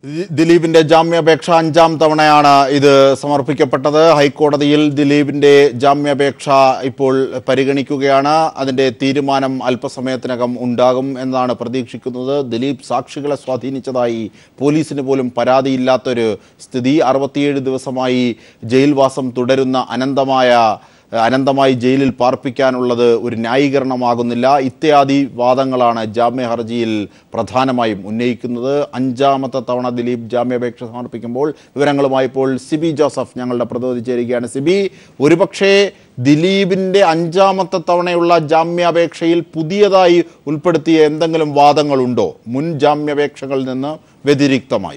The- ദിലീപിന്റെ ജാമ്യാപേക്ഷ അഞ്ചാം തവണയാണ് ഇത് സമർപ്പിക്കപ്പെട്ടത് ഹൈക്കോടതിയിൽ ദിലീപിന്റെ ജാമ്യാപേക്ഷ ഇപ്പോൾ പരിഗണിക്കുകയാണ് അതിന്റെ തീരുമാനം അല്പസമയത്തിനകം ഉണ്ടാകും എന്നാണ് പ്രതീക്ഷിക്കുന്നത് ദിലീപ് സാക്ഷികളെ സ്വാധീനിച്ചതായി പോലീസിന് പോലും പരാതിയില്ലാത്തൊരു സ്ഥിതി അറുപത്തിയേഴ് ദിവസമായി ജയിൽവാസം തുടരുന്ന അനന്തമായ അനന്തമായി ജയിലിൽ പാർപ്പിക്കാനുള്ളത് ഒരു ന്യായീകരണമാകുന്നില്ല ഇത്യാദി വാദങ്ങളാണ് ജാമ്യ ഹർജിയിൽ പ്രധാനമായും ഉന്നയിക്കുന്നത് അഞ്ചാമത്തെ തവണ ദിലീപ് ജാമ്യാപേക്ഷ സമർപ്പിക്കുമ്പോൾ വിവരങ്ങളുമായി ഇപ്പോൾ സിബി ജോസഫ് ഞങ്ങളുടെ പ്രതിനിധി ചേരുകയാണ് സിബി ഒരുപക്ഷേ ദിലീപിൻ്റെ അഞ്ചാമത്തെ തവണയുള്ള ജാമ്യാപേക്ഷയിൽ പുതിയതായി ഉൾപ്പെടുത്തിയ എന്തെങ്കിലും വാദങ്ങളുണ്ടോ മുൻ ജാമ്യാപേക്ഷകളിൽ നിന്ന് വ്യതിരിക്തമായി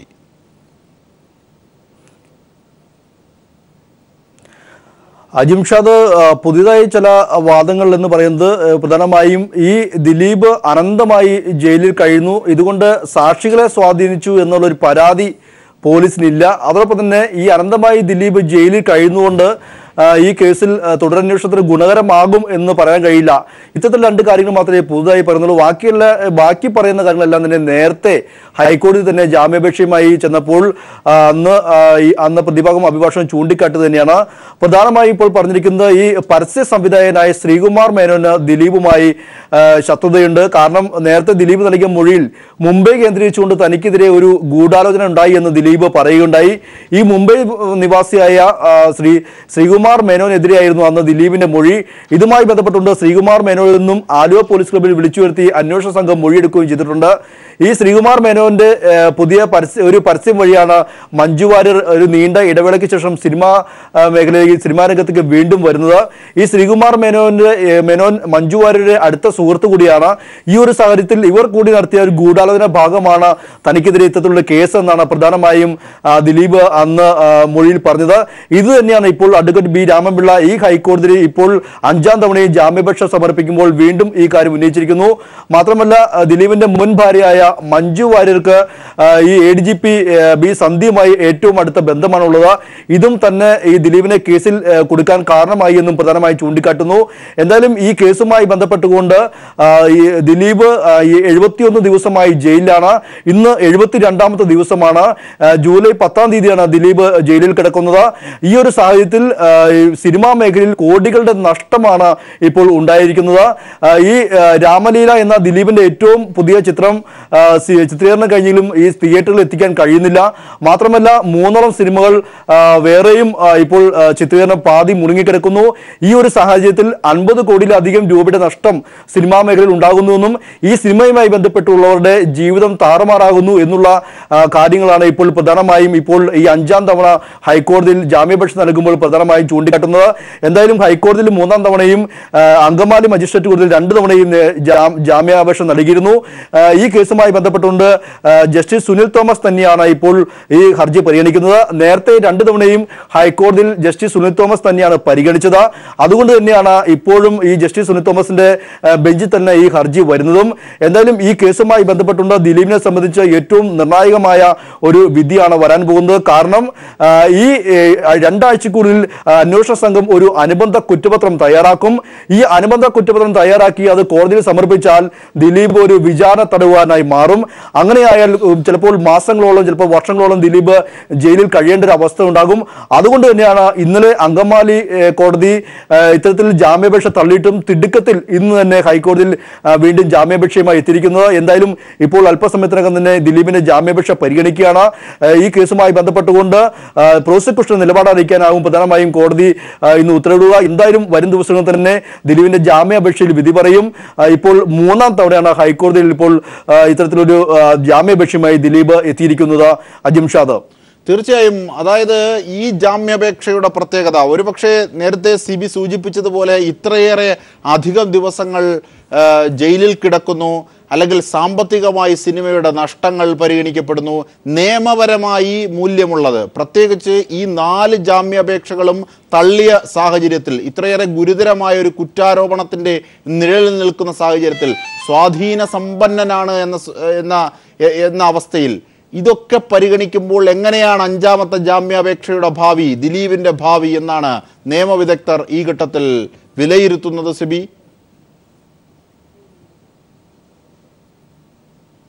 അജിംഷാദ് ആ, പുതിയതായി ചില വാദങ്ങൾ എന്ന് പറയുന്നത് ആ, പ്രധാനമായും ഈ ദിലീപ് അനന്തമായി ജയിലിൽ കഴിയുന്നു ഇതുകൊണ്ട് സാക്ഷികളെ സ്വാധീനിച്ചു എന്നുള്ള ഒരു പരാതി പോലീസിനില്ല അതോടൊപ്പം തന്നെ ഈ അനന്തമായി ദിലീപ് ജയിലിൽ കഴിയുന്നുകൊണ്ട് ആ, ഈ കേസിൽ ആ, തുടരന്വേഷണത്തിന് ഗുണകരമാകും എന്ന് പറയാൻ കഴിയില്ല ഇത്തരത്തിൽ രണ്ട് കാര്യങ്ങൾ മാത്രമേ പുതുതായി പറയുന്നുള്ളൂ ബാക്കിയുള്ള ബാക്കി പറയുന്ന കാര്യങ്ങളെല്ലാം തന്നെ നേരത്തെ ഹൈക്കോടതി തന്നെ ജാമ്യാപേക്ഷയുമായി ചെന്നപ്പോൾ ആ, അന്ന് ആ, ഈ അന്ന് പ്രതിഭാഗം അഭിഭാഷകൻ ചൂണ്ടിക്കാട്ടി തന്നെയാണ് പ്രധാനമായും ഇപ്പോൾ പറഞ്ഞിരിക്കുന്നത് ഈ പരസ്യ സംവിധായകനായ ശ്രീകുമാർ മേനോന് ദിലീപുമായി ആ, ശത്രുതയുണ്ട് കാരണം നേരത്തെ ദിലീപ് നൽകിയ മൊഴിയിൽ മുംബൈ കേന്ദ്രീകരിച്ചുകൊണ്ട് തനിക്കെതിരെ ഒരു ഗൂഢാലോചന ഉണ്ടായി എന്ന് ദിലീപ് പറയുകയുണ്ടായി ഈ മുംബൈ നിവാസിയായ ആ, ശ്രീ ശ്രീകുമാർ മേനോനെതിരെയായിരുന്നു അന്ന് ദിലീപിന്റെ മൊഴി ഇതുമായി ബന്ധപ്പെട്ടുകൊണ്ട് ശ്രീകുമാർ മേനോനിൽ നിന്നും ആലുവ പോലീസ് ക്ലബ്ബിൽ വിളിച്ചു വരുത്തി അന്വേഷണ സംഘം മൊഴിയെടുക്കുകയും ചെയ്തിട്ടുണ്ട് ഈ ശ്രീകുമാർ മേനോന്റെ ഏ, പുതിയ പരസ്യ ഒരു പരസ്യം വഴിയാണ് മഞ്ജു വാര്യർ ഒരു നീണ്ട ഇടവേളയ്ക്ക് ശേഷം സിനിമാ ആ, മേഖലയിലേക്ക് സിനിമാ രംഗത്തേക്ക് വീണ്ടും വരുന്നത് ഈ ശ്രീകുമാർ മേനോന്റെ ഏ, മേനോൻ മഞ്ജു വാര്യരുടെ അടുത്ത സുഹൃത്ത് കൂടിയാണ് ഈ ഒരു സാഹചര്യത്തിൽ ഇവർ കൂടി നടത്തിയ ഒരു ഗൂഢാലോചന ഭാഗമാണ് തനിക്കെതിരെ ഇത്തരത്തിലുള്ള കേസ് എന്നാണ് പ്രധാനമായും ആ, ദിലീപ് അന്ന് ആ, മൊഴിയിൽ പറഞ്ഞത് ഇത് തന്നെയാണ് ഇപ്പോൾ അഡ്വക്കേറ്റ് ബി രാമൻപിള്ള ഈ ഹൈക്കോടതിയിൽ ഇപ്പോൾ അഞ്ചാം തവണയും ജാമ്യാപേക്ഷ സമർപ്പിക്കുമ്പോൾ വീണ്ടും ഈ കാര്യം ഉന്നയിച്ചിരിക്കുന്നു മാത്രമല്ല ആ, ദിലീപിന്റെ മുൻ ഭാര്യയായ മഞ്ജു വാര്യർക്ക് ആ, ഈ A D G P B സന്ധ്യയുമായി ഏറ്റവും അടുത്ത ബന്ധമാണുള്ളത് ഇതും തന്നെ ഈ ദിലീപിനെ കേസിൽ ആ, കൊടുക്കാൻ കാരണമായി എന്നും പ്രധാനമായി ചൂണ്ടിക്കാട്ടുന്നു എന്തായാലും ഈ കേസുമായി ബന്ധപ്പെട്ടുകൊണ്ട് ആ, ഈ ദിലീപ് ആ, ഈ എഴുപത്തിയൊന്ന് ദിവസമായി ജയിലിലാണ് ഇന്ന് എഴുപത്തിരണ്ടാമത്തെ ദിവസമാണ് ആ, ജൂലൈ പത്താം തീയതിയാണ് ദിലീപ് ജയിലിൽ കിടക്കുന്നത് ഈ ഒരു സാഹചര്യത്തിൽ ആ, ഈ സിനിമാ മേഖലയിൽ കോടികളുടെ നഷ്ടമാണ് ഇപ്പോൾ ഉണ്ടായിരിക്കുന്നത് ആ, ഈ ആ, രാമലീല എന്ന ദിലീപിന്റെ ഏറ്റവും പുതിയ ചിത്രം ആ, സി- ചിത്രീകരണം കഴിഞ്ഞെങ്കിലും ഈ തിയേറ്ററിൽ എത്തിക്കാൻ കഴിയുന്നില്ല മാത്രമല്ല മൂന്നോളം സിനിമകൾ ആ, വേറെയും ആ, ഇപ്പോൾ ആ, ചിത്രീകരണം പാതി മുടങ്ങിക്കിടക്കുന്നു ഈ ഒരു സാഹചര്യത്തിൽ അൻപത് കോടിയിലധികം രൂപയുടെ നഷ്ടം സിനിമാ മേഖലയിൽ ഉണ്ടാകുന്നുവെന്നും ഈ സിനിമയുമായി ബന്ധപ്പെട്ടുള്ളവരുടെ ജീവിതം താറുമാറാകുന്നു എന്നുള്ള ആ, കാര്യങ്ങളാണ് ഇപ്പോൾ പ്രധാനമായും ഇപ്പോൾ ഈ അഞ്ചാം തവണ ഹൈക്കോടതിയിൽ ജാമ്യാപേക്ഷ നൽകുമ്പോൾ പ്രധാനമായും ചൂണ്ടിക്കാട്ടുന്നത് എന്തായാലും ഹൈക്കോടതിയിൽ മൂന്നാം തവണയും ആ, അങ്കമാലി മജിസ്ട്രേറ്റ് കോടതിയിൽ രണ്ട് തവണയും ഏ, ജാ- ജാമ്യാപേക്ഷ നൽകിയിരുന്നു ആ, ഈ കേസുമായി ബന്ധപ്പെട്ടുകൊണ്ട് ആ, ജസ്റ്റിസ് സുനിൽ തോമസ് തന്നെയാണ് ഇപ്പോൾ ഈ ഹർജി പരിഗണിക്കുന്നത് നേരത്തെ രണ്ട് തവണയും ഹൈക്കോടതിയിൽ ജസ്റ്റിസ് സുനിൽ തോമസ് തന്നെയാണ് പരിഗണിച്ചത് അതുകൊണ്ട് തന്നെയാണ് ഇപ്പോഴും ഈ ജസ്റ്റിസ് സുനിൽ തോമസിന്റെ ആ, ബെഞ്ചിൽ തന്നെ ഈ ഹർജി വരുന്നതും എന്തായാലും ഈ കേസുമായി ബന്ധപ്പെട്ടുകൊണ്ട് ദിലീപിനെ സംബന്ധിച്ച് ഏറ്റവും നിർണായകമായ ഒരു വിധിയാണ് വരാൻ പോകുന്നത് കാരണം ആ, ഈ ഏ, രണ്ടാഴ്ചക്കുള്ളിൽ ആ, അന്വേഷണ സംഘം ഒരു അനുബന്ധ കുറ്റപത്രം തയ്യാറാക്കും ഈ അനുബന്ധ കുറ്റപത്രം തയ്യാറാക്കി അത് കോടതിയിൽ സമർപ്പിച്ചാൽ ദിലീപ് ഒരു വിചാരണ തടവുകാരനായി മാറും അങ്ങനെയായാൽ ഉം, ചിലപ്പോൾ മാസങ്ങളോളം ചിലപ്പോൾ വർഷങ്ങളോളം ദിലീപ് ജയിലിൽ കഴിയേണ്ട ഒരു അവസ്ഥ ഉണ്ടാകും അതുകൊണ്ട് തന്നെയാണ് ഇന്നലെ അങ്കമാലി ഏ, കോടതി ഏ, ഇത്തരത്തിൽ ജാമ്യാപേക്ഷ തള്ളിയിട്ടും തിടുക്കത്തിൽ ഇന്ന് തന്നെ ഹൈക്കോടതിയിൽ ആ, വീണ്ടും ജാമ്യാപേക്ഷയുമായി എത്തിയിരിക്കുന്നത് എന്തായാലും ഇപ്പോൾ അല്പസമയത്തിനകം തന്നെ ദിലീപിന്റെ ജാമ്യാപേക്ഷ പരിഗണിക്കുകയാണ് ഏ, ഈ കേസുമായി ബന്ധപ്പെട്ടുകൊണ്ട് ആ, പ്രോസിക്യൂഷൻ നിലപാട് അറിയിക്കാനാവും പ്രധാനമായും കോടതി ആ, ഇന്ന് ഉത്തരവിടുക എന്തായാലും വരും ദിവസങ്ങളിൽ തന്നെ ദിലീപിന്റെ ജാമ്യാപേക്ഷയിൽ വിധി പറയും ആ, ഇപ്പോൾ മൂന്നാം തവണയാണ് ഹൈക്കോടതിയിൽ ഇപ്പോൾ ആ, ഇത്തരത്തിലൊരു ആ, ജാമ്യാപേക്ഷയുമായി ദിലീപ് എത്തിയിരിക്കുന്നത് അജിംഷാദ് തീർച്ചയായും അതായത് ഈ ജാമ്യാപേക്ഷയുടെ പ്രത്യേകത ഒരുപക്ഷെ നേരത്തെ സി ബി സൂചിപ്പിച്ചതുപോലെ ഇത്രയേറെ അധികം ദിവസങ്ങൾ ആ, ജയിലിൽ കിടക്കുന്നു അല്ലെങ്കിൽ സാമ്പത്തികമായി സിനിമയുടെ നഷ്ടങ്ങൾ പരിഗണിക്കപ്പെടുന്നു നിയമപരമായി മൂല്യമുള്ളത് പ്രത്യേകിച്ച് ഈ നാല് ജാമ്യാപേക്ഷകളും തള്ളിയ സാഹചര്യത്തിൽ ഇത്രയേറെ ഗുരുതരമായ ഒരു കുറ്റാരോപണത്തിന്റെ നിഴലിൽ നിൽക്കുന്ന സാഹചര്യത്തിൽ സ്വാധീന സമ്പന്നനാണ് എന്ന സ്- എന്ന എ- എന്ന അവസ്ഥയിൽ ഇതൊക്കെ പരിഗണിക്കുമ്പോൾ എങ്ങനെയാണ് അഞ്ചാമത്തെ ജാമ്യാപേക്ഷയുടെ ഭാവി ദിലീപിന്റെ ഭാവി എന്നാണ് നിയമവിദഗ്ധർ ഈ ഘട്ടത്തിൽ വിലയിരുത്തുന്നത് സിബി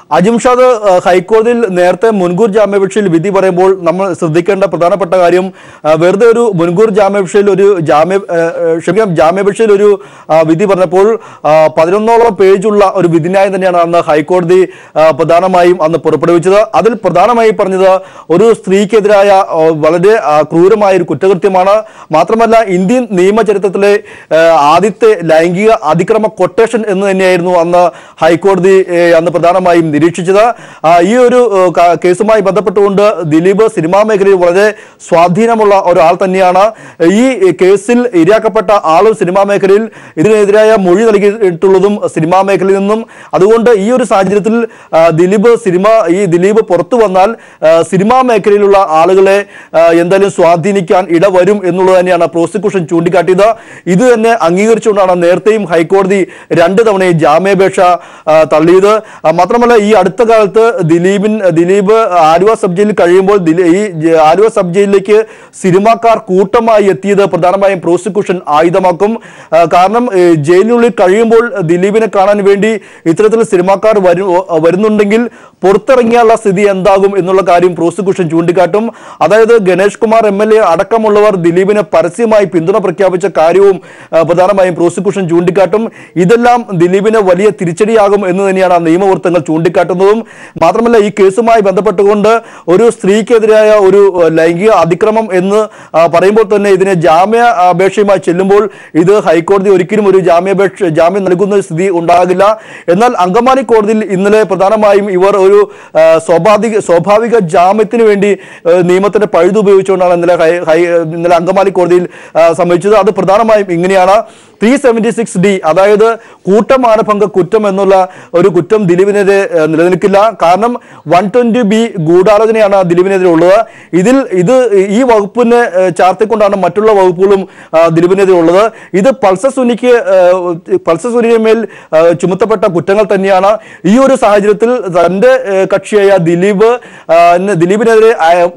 അജിംഷാദ് ഏഹ്, ഹൈക്കോടതിയിൽ നേരത്തെ മുൻകൂർ ജാമ്യാപേക്ഷയിൽ വിധി പറയുമ്പോൾ നമ്മൾ ശ്രദ്ധിക്കേണ്ട പ്രധാനപ്പെട്ട കാര്യം ആ, വെറുതെ ഒരു മുൻകൂർ ജാമ്യാപേക്ഷയിൽ ഒരു ജാമ്യ ഏഹ്, ഏഹ്, ക്ഷമിക്കാം ജാമ്യാപേക്ഷയിൽ ഒരു ആ, വിധി പറഞ്ഞപ്പോൾ ആ, പതിനൊന്നോളം പേജുള്ള ഒരു വിധിന്യായം തന്നെയാണ് അന്ന് ഹൈക്കോടതി ആ, പ്രധാനമായും അന്ന് പുറപ്പെടുവിച്ചത് അതിൽ പ്രധാനമായി പറഞ്ഞത് ഒരു സ്ത്രീക്കെതിരായ ആ, വളരെ ആ, ക്രൂരമായ ഒരു കുറ്റകൃത്യമാണ് മാത്രമല്ല ഇന്ത്യൻ നിയമചരിത്രത്തിലെ ആ, ആദ്യത്തെ ലൈംഗിക അതിക്രമ കൊട്ടേഷൻ എന്ന് തന്നെയായിരുന്നു അന്ന് ഹൈക്കോടതി ഏ, അന്ന് പ്രധാനമായും നിരീക്ഷിച്ചത് ആ, ഈ ഒരു ഏ, ക- കേസുമായി ബന്ധപ്പെട്ടുകൊണ്ട് ദിലീപ് സിനിമാ മേഖലയിൽ വളരെ സ്വാധീനമുള്ള ഒരാൾ തന്നെയാണ് ഈ കേസിൽ ഇരയാക്കപ്പെട്ട ആളും സിനിമാ മേഖലയിൽ ഇതിനെതിരായ മൊഴി നൽകിയിട്ടുള്ളതും സിനിമാ മേഖലയിൽ നിന്നും അതുകൊണ്ട് ഈ ഒരു സാഹചര്യത്തിൽ ആ, ദിലീപ് സിനിമ ഈ ദിലീപ് പുറത്തു വന്നാൽ ആ, സിനിമാ മേഖലയിലുള്ള ആളുകളെ ആ, എന്തായാലും സ്വാധീനിക്കാൻ ഇടവരും എന്നുള്ളത് തന്നെയാണ് പ്രോസിക്യൂഷൻ ചൂണ്ടിക്കാട്ടിയത് ഇത് തന്നെ അംഗീകരിച്ചുകൊണ്ടാണ് നേരത്തെയും ഹൈക്കോടതി രണ്ട് തവണ ഈ ജാമ്യാപേക്ഷ ആ, തള്ളിയത് ആ, മാത്രമല്ല ഈ അടുത്ത കാലത്ത് ദിലീപിൻ ദിലീപ് ആലുവ സബ് ജയിലിൽ കഴിയുമ്പോൾ ദിലീ- ഈ ജ- ആലുവ സബ് ജയിലിലേക്ക് സിനിമാക്കാർ കൂട്ടമായി എത്തിയത് പ്രധാനമായും പ്രോസിക്യൂഷൻ ആയുധമാക്കും ആ, കാരണം ഏ, ജയിലിനുള്ളിൽ കഴിയുമ്പോൾ ദിലീപിനെ കാണാൻ വേണ്ടി ഇത്തരത്തിൽ സിനിമാക്കാർ വരു വരുന്നുണ്ടെങ്കിൽ പുറത്തിറങ്ങിയാനുള്ള സ്ഥിതി എന്താകും എന്നുള്ള കാര്യം പ്രോസിക്യൂഷൻ ചൂണ്ടിക്കാട്ടും അതായത് Ganesh Kumar M L A അടക്കമുള്ളവർ ദിലീപിനെ പരസ്യമായി പിന്തുണ പ്രഖ്യാപിച്ച കാര്യവും ആ, പ്രധാനമായും പ്രോസിക്യൂഷൻ ചൂണ്ടിക്കാട്ടും ഇതെല്ലാം ദിലീപിന് വലിയ തിരിച്ചടിയാകും എന്ന് തന്നെയാണ് ആ നിയമവൃത്തങ്ങൾ ചൂണ്ടിക്കാട്ടുന്നതും മാത്രമല്ല ഈ കേസുമായി ബന്ധപ്പെട്ടുകൊണ്ട് ഒരു സ്ത്രീക്കെതിരായ ഒരു ആ, ലൈംഗിക അതിക്രമം എന്ന് ആ, പറയുമ്പോൾ തന്നെ ഇതിനെ ജാമ്യ അപേക്ഷയുമായി ചെല്ലുമ്പോൾ ഇത് ഹൈക്കോടതി ഒരിക്കലും ഒരു ജാമ്യാപേക്ഷ ജാമ്യം നൽകുന്ന സ്ഥിതി ഉണ്ടാകില്ല എന്നാൽ അങ്കമാലി കോടതിയിൽ ഇന്നലെ പ്രധാനമായും ഇവർ ഒരു ആ, സ്വാഭാവിക സ്വാഭാവിക ജാമ്യത്തിന് വേണ്ടി ആ, നിയമത്തിന്റെ പഴുത് ഉപയോഗിച്ചുകൊണ്ടാണ് ഇന്നലെ ഹൈ ഹൈ ഇന്നലെ അങ്കമാലി കോടതിയിൽ ആ, സമ്മതിച്ചത് അത് പ്രധാനമായും ഇങ്ങനെയാണ് ത്രീ സെവന്റി സിക്സ് ഡി അതായത് കൂട്ടമാനഭംഗ കുറ്റം എന്നുള്ള ഒരു കുറ്റം ദിലീപിനെതിരെ ആ, നിലനിൽക്കില്ല കാരണം വൺ ട്വന്റി ബി ഗൂഢാലോചനയാണ് ദിലീപിനെതിരെ ഉള്ളത് ഇതിൽ ഇത് ഈ വകുപ്പിനെ ആ, ചാർത്തിക്കൊണ്ടാണ് മറ്റുള്ള വകുപ്പുകളും ആ, ദിലീപിനെതിരെ ഉള്ളത് ഇത് പൾസർ സുനിക്ക് ആ, പൾസർ സുനിയുടെ മേൽ ആ, ചുമത്തപ്പെട്ട കുറ്റങ്ങൾ തന്നെയാണ് ഈ ഒരു സാഹചര്യത്തിൽ തന്റെ ആ, കക്ഷിയായ ദിലീപ് ആ, ന് ദിലീപിനെതിരെ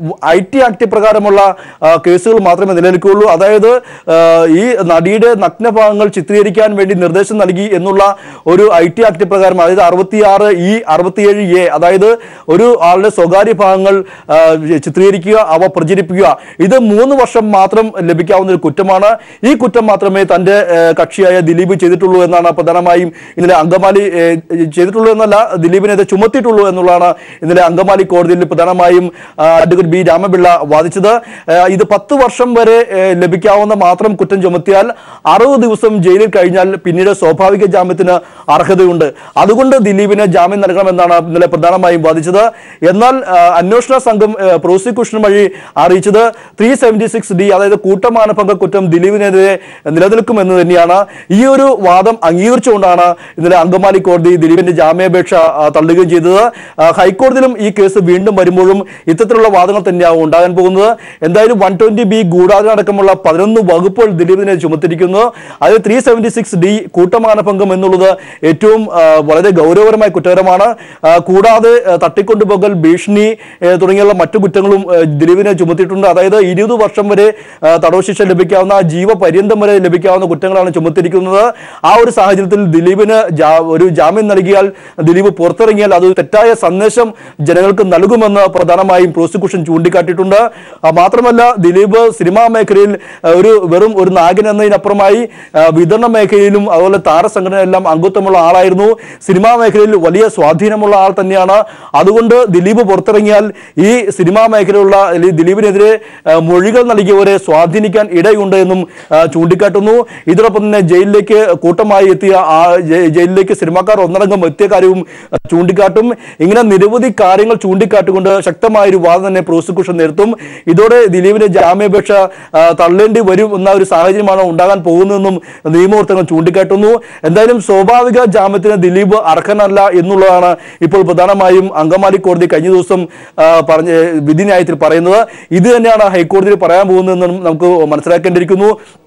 ഐ ടി ആക്ട് പ്രകാരമുള്ള ആ, കേസുകൾ മാത്രമേ നിലനിൽക്കുകയുള്ളൂ അതായത് ആ, ഈ നടിയുടെ നഗ്നഭാഗങ്ങൾ ചിത്രീകരിക്കാൻ വേണ്ടി നിർദ്ദേശം നൽകി എന്നുള്ള ഒരു ഐ ടി ആക്ട് പ്രകാരം അതായത് അറുപത്തിയാറ് ഇ അറുപത്തിയേഴ് എ അതായത് ഒരു ആളുടെ സ്വകാര്യ ഭാഗങ്ങൾ ആ, ചിത്രീകരിക്കുക അവ പ്രചരിപ്പിക്കുക ഇത് മൂന്ന് വർഷം മാത്രം ലഭിക്കാവുന്ന ഒരു കുറ്റമാണ് ഈ കുറ്റം മാത്രമേ തന്റെ ആ, കക്ഷിയായ ദിലീപ് ചെയ്തിട്ടുള്ളൂ എന്നാണ് പ്രധാനമായും ഇന്നലെ അങ്കമാലി ഏ, ചെയ്തിട്ടുള്ളൂ എന്നല്ല ദിലീപിനെതിരെ ചുമത്തിയിട്ടുള്ളൂ എന്നുള്ളതാണ് ഇന്നലെ അങ്കമാലി കോടതിയിൽ പ്രധാനമായും ആ, അഡ്വക്കേറ്റ് ബി രാമപിള്ള വാദിച്ചത് ആ, ഇത് പത്ത് വർഷം വരെ ഏ, ലഭിക്കാവുന്ന മാത്രം കുറ്റം ചുമത്തിയാൽ അറുപത് ദിവസം ജയിലിൽ കഴിഞ്ഞാൽ പിന്നീട് സ്വാഭാവിക ജാമ്യത്തിന് അർഹതയുണ്ട് അതുകൊണ്ട് ദിലീപിന് ജാമ്യം നൽകണമെന്നാണ് ഇന്നലെ പ്രധാനമായും വാദിച്ചത് എന്നാൽ ആ, അന്വേഷണ സംഘം ആ, പ്രോസിക്യൂഷൻ വഴി അറിയിച്ചത് ത്രീ സെവന്റി സിക്സ് ഡി അതായത് കൂട്ടമാനഭംഗ കുറ്റം ദിലീപിനെതിരെ നിലനിൽക്കുമെന്ന് തന്നെയാണ് ഈ ഒരു വാദം അംഗീകരിച്ചുകൊണ്ടാണ് ഇന്നലെ അങ്കമാലി കോടതി ദിലീപിന്റെ ജാമ്യാപേക്ഷ ആ, തള്ളുകയും ചെയ്തത് ആ, ഹൈക്കോടതിയിലും ഈ കേസ് വീണ്ടും വരുമ്പോഴും ഇത്തരത്തിലുള്ള വാദങ്ങൾ തന്നെയാവും ഉണ്ടാകാൻ പോകുന്നത് എന്തായാലും വൺ ട്വന്റി ബി ഗൂഢാലോചന അടക്കമുള്ള പതിനൊന്ന് വകുപ്പുകൾ ദിലീപിനെ ചുമത്തിരിക്കുന്നു അത് ത്രീ സെവന്റി സിക്സ് ഡി കൂട്ടമാനഭംഗം എന്നുള്ളത് ഏറ്റവും ആ, വളരെ ഗൗരവകരമായ കുറ്റകരമാണ് ആ, കൂടാതെ ആ, തട്ടിക്കൊണ്ടുപോകൽ ഭീഷണി ഏ, തുടങ്ങിയുള്ള മറ്റു കുറ്റങ്ങളും ആ, ദിലീപിനെ ചുമത്തിയിട്ടുണ്ട് അതായത് ഇരുപത് വർഷം വരെ ആ, തടവ് ശിക്ഷ ലഭിക്കാവുന്ന ജീവപര്യന്തം വരെ ലഭിക്കാവുന്ന കുറ്റങ്ങളാണ് ചുമത്തിരിക്കുന്നത് ആ ഒരു സാഹചര്യത്തിൽ ദിലീപിന് ജാ- ഒരു ജാമ്യം നൽകിയാൽ ദിലീപ് പുറത്തിറങ്ങിയാൽ അത് തറ്റായ സന്ദേശം ജനങ്ങൾക്ക് നൽകുമെന്ന് പ്രധാനമായും പ്രോസിക്യൂഷൻ ചൂണ്ടിക്കാട്ടിയിട്ടുണ്ട് ആ, മാത്രമല്ല ദിലീപ് സിനിമാ മേഖലയിൽ ആ, ഒരു വെറും ഒരു നായകൻ എന്നതിനപ്പുറമായി ആ, വിതരണ മേഖലയിലും അതുപോലെ താരസംഘടനയെല്ലാം അംഗത്വമുള്ള ആളായിരുന്നു സിനിമാ മേഖലയിൽ വലിയ സ്വാധീനമുള്ള ആൾ തന്നെയാണ് അതുകൊണ്ട് ദിലീപ് പുറത്തിറങ്ങിയാൽ ഈ സിനിമാ മേഖലയിലുള്ള അല്ലെങ്കിൽ ദിലീപിനെതിരെ ആ, മൊഴികൾ നൽകിയവരെ സ്വാധീനിക്കാൻ ഇടയുണ്ട് എന്നും ആ, ചൂണ്ടിക്കാട്ടുന്നു ഇതിനൊപ്പം തന്നെ ജയിലിലേക്ക് കൂട്ടമായി എത്തിയ ആ ജയി- ജയിലിലേക്ക് സിനിമാക്കാർ ഒന്നടങ്കം എത്തിയ കാര്യവും ആ, ചൂണ്ടിക്കാട്ടും ഇങ്ങനെ നിരവധി കാര്യങ്ങൾ ചൂണ്ടിക്കാട്ടിക്കൊണ്ട് ശക്തമായ ഒരു വാദം തന്നെ പ്രോസിക്യൂഷൻ നിർത്തും ഇതോടെ ദിലീപിന്റെ ജാമ്യാപേക്ഷ ആ, തള്ളേണ്ടി വരും എന്ന ഒരു സാഹചര്യമാണ് ഉണ്ടാകാൻ പോകുന്നതെന്നും നിയമവൃത്തങ്ങൾ ചൂണ്ടിക്കാട്ടുന്നു എന്തായാലും സ്വാഭാവിക ജാമ്യത്തിന് ദിലീപ് അർഹനല്ല എന്നുള്ളതാണ് ഇപ്പോൾ പ്രധാനമായും അങ്കമാലി കോടതി കഴിഞ്ഞ ദിവസം ആ, പറഞ്ഞ വിധി ന്യായത്തിൽ പറയുന്നത് ഇത് തന്നെയാണ് ഹൈക്കോടതിയിൽ പറയാൻ പോകുന്നതെന്നും നമുക്ക് മനസ്സിലാക്കേണ്ടിയിരിക്കുന്നു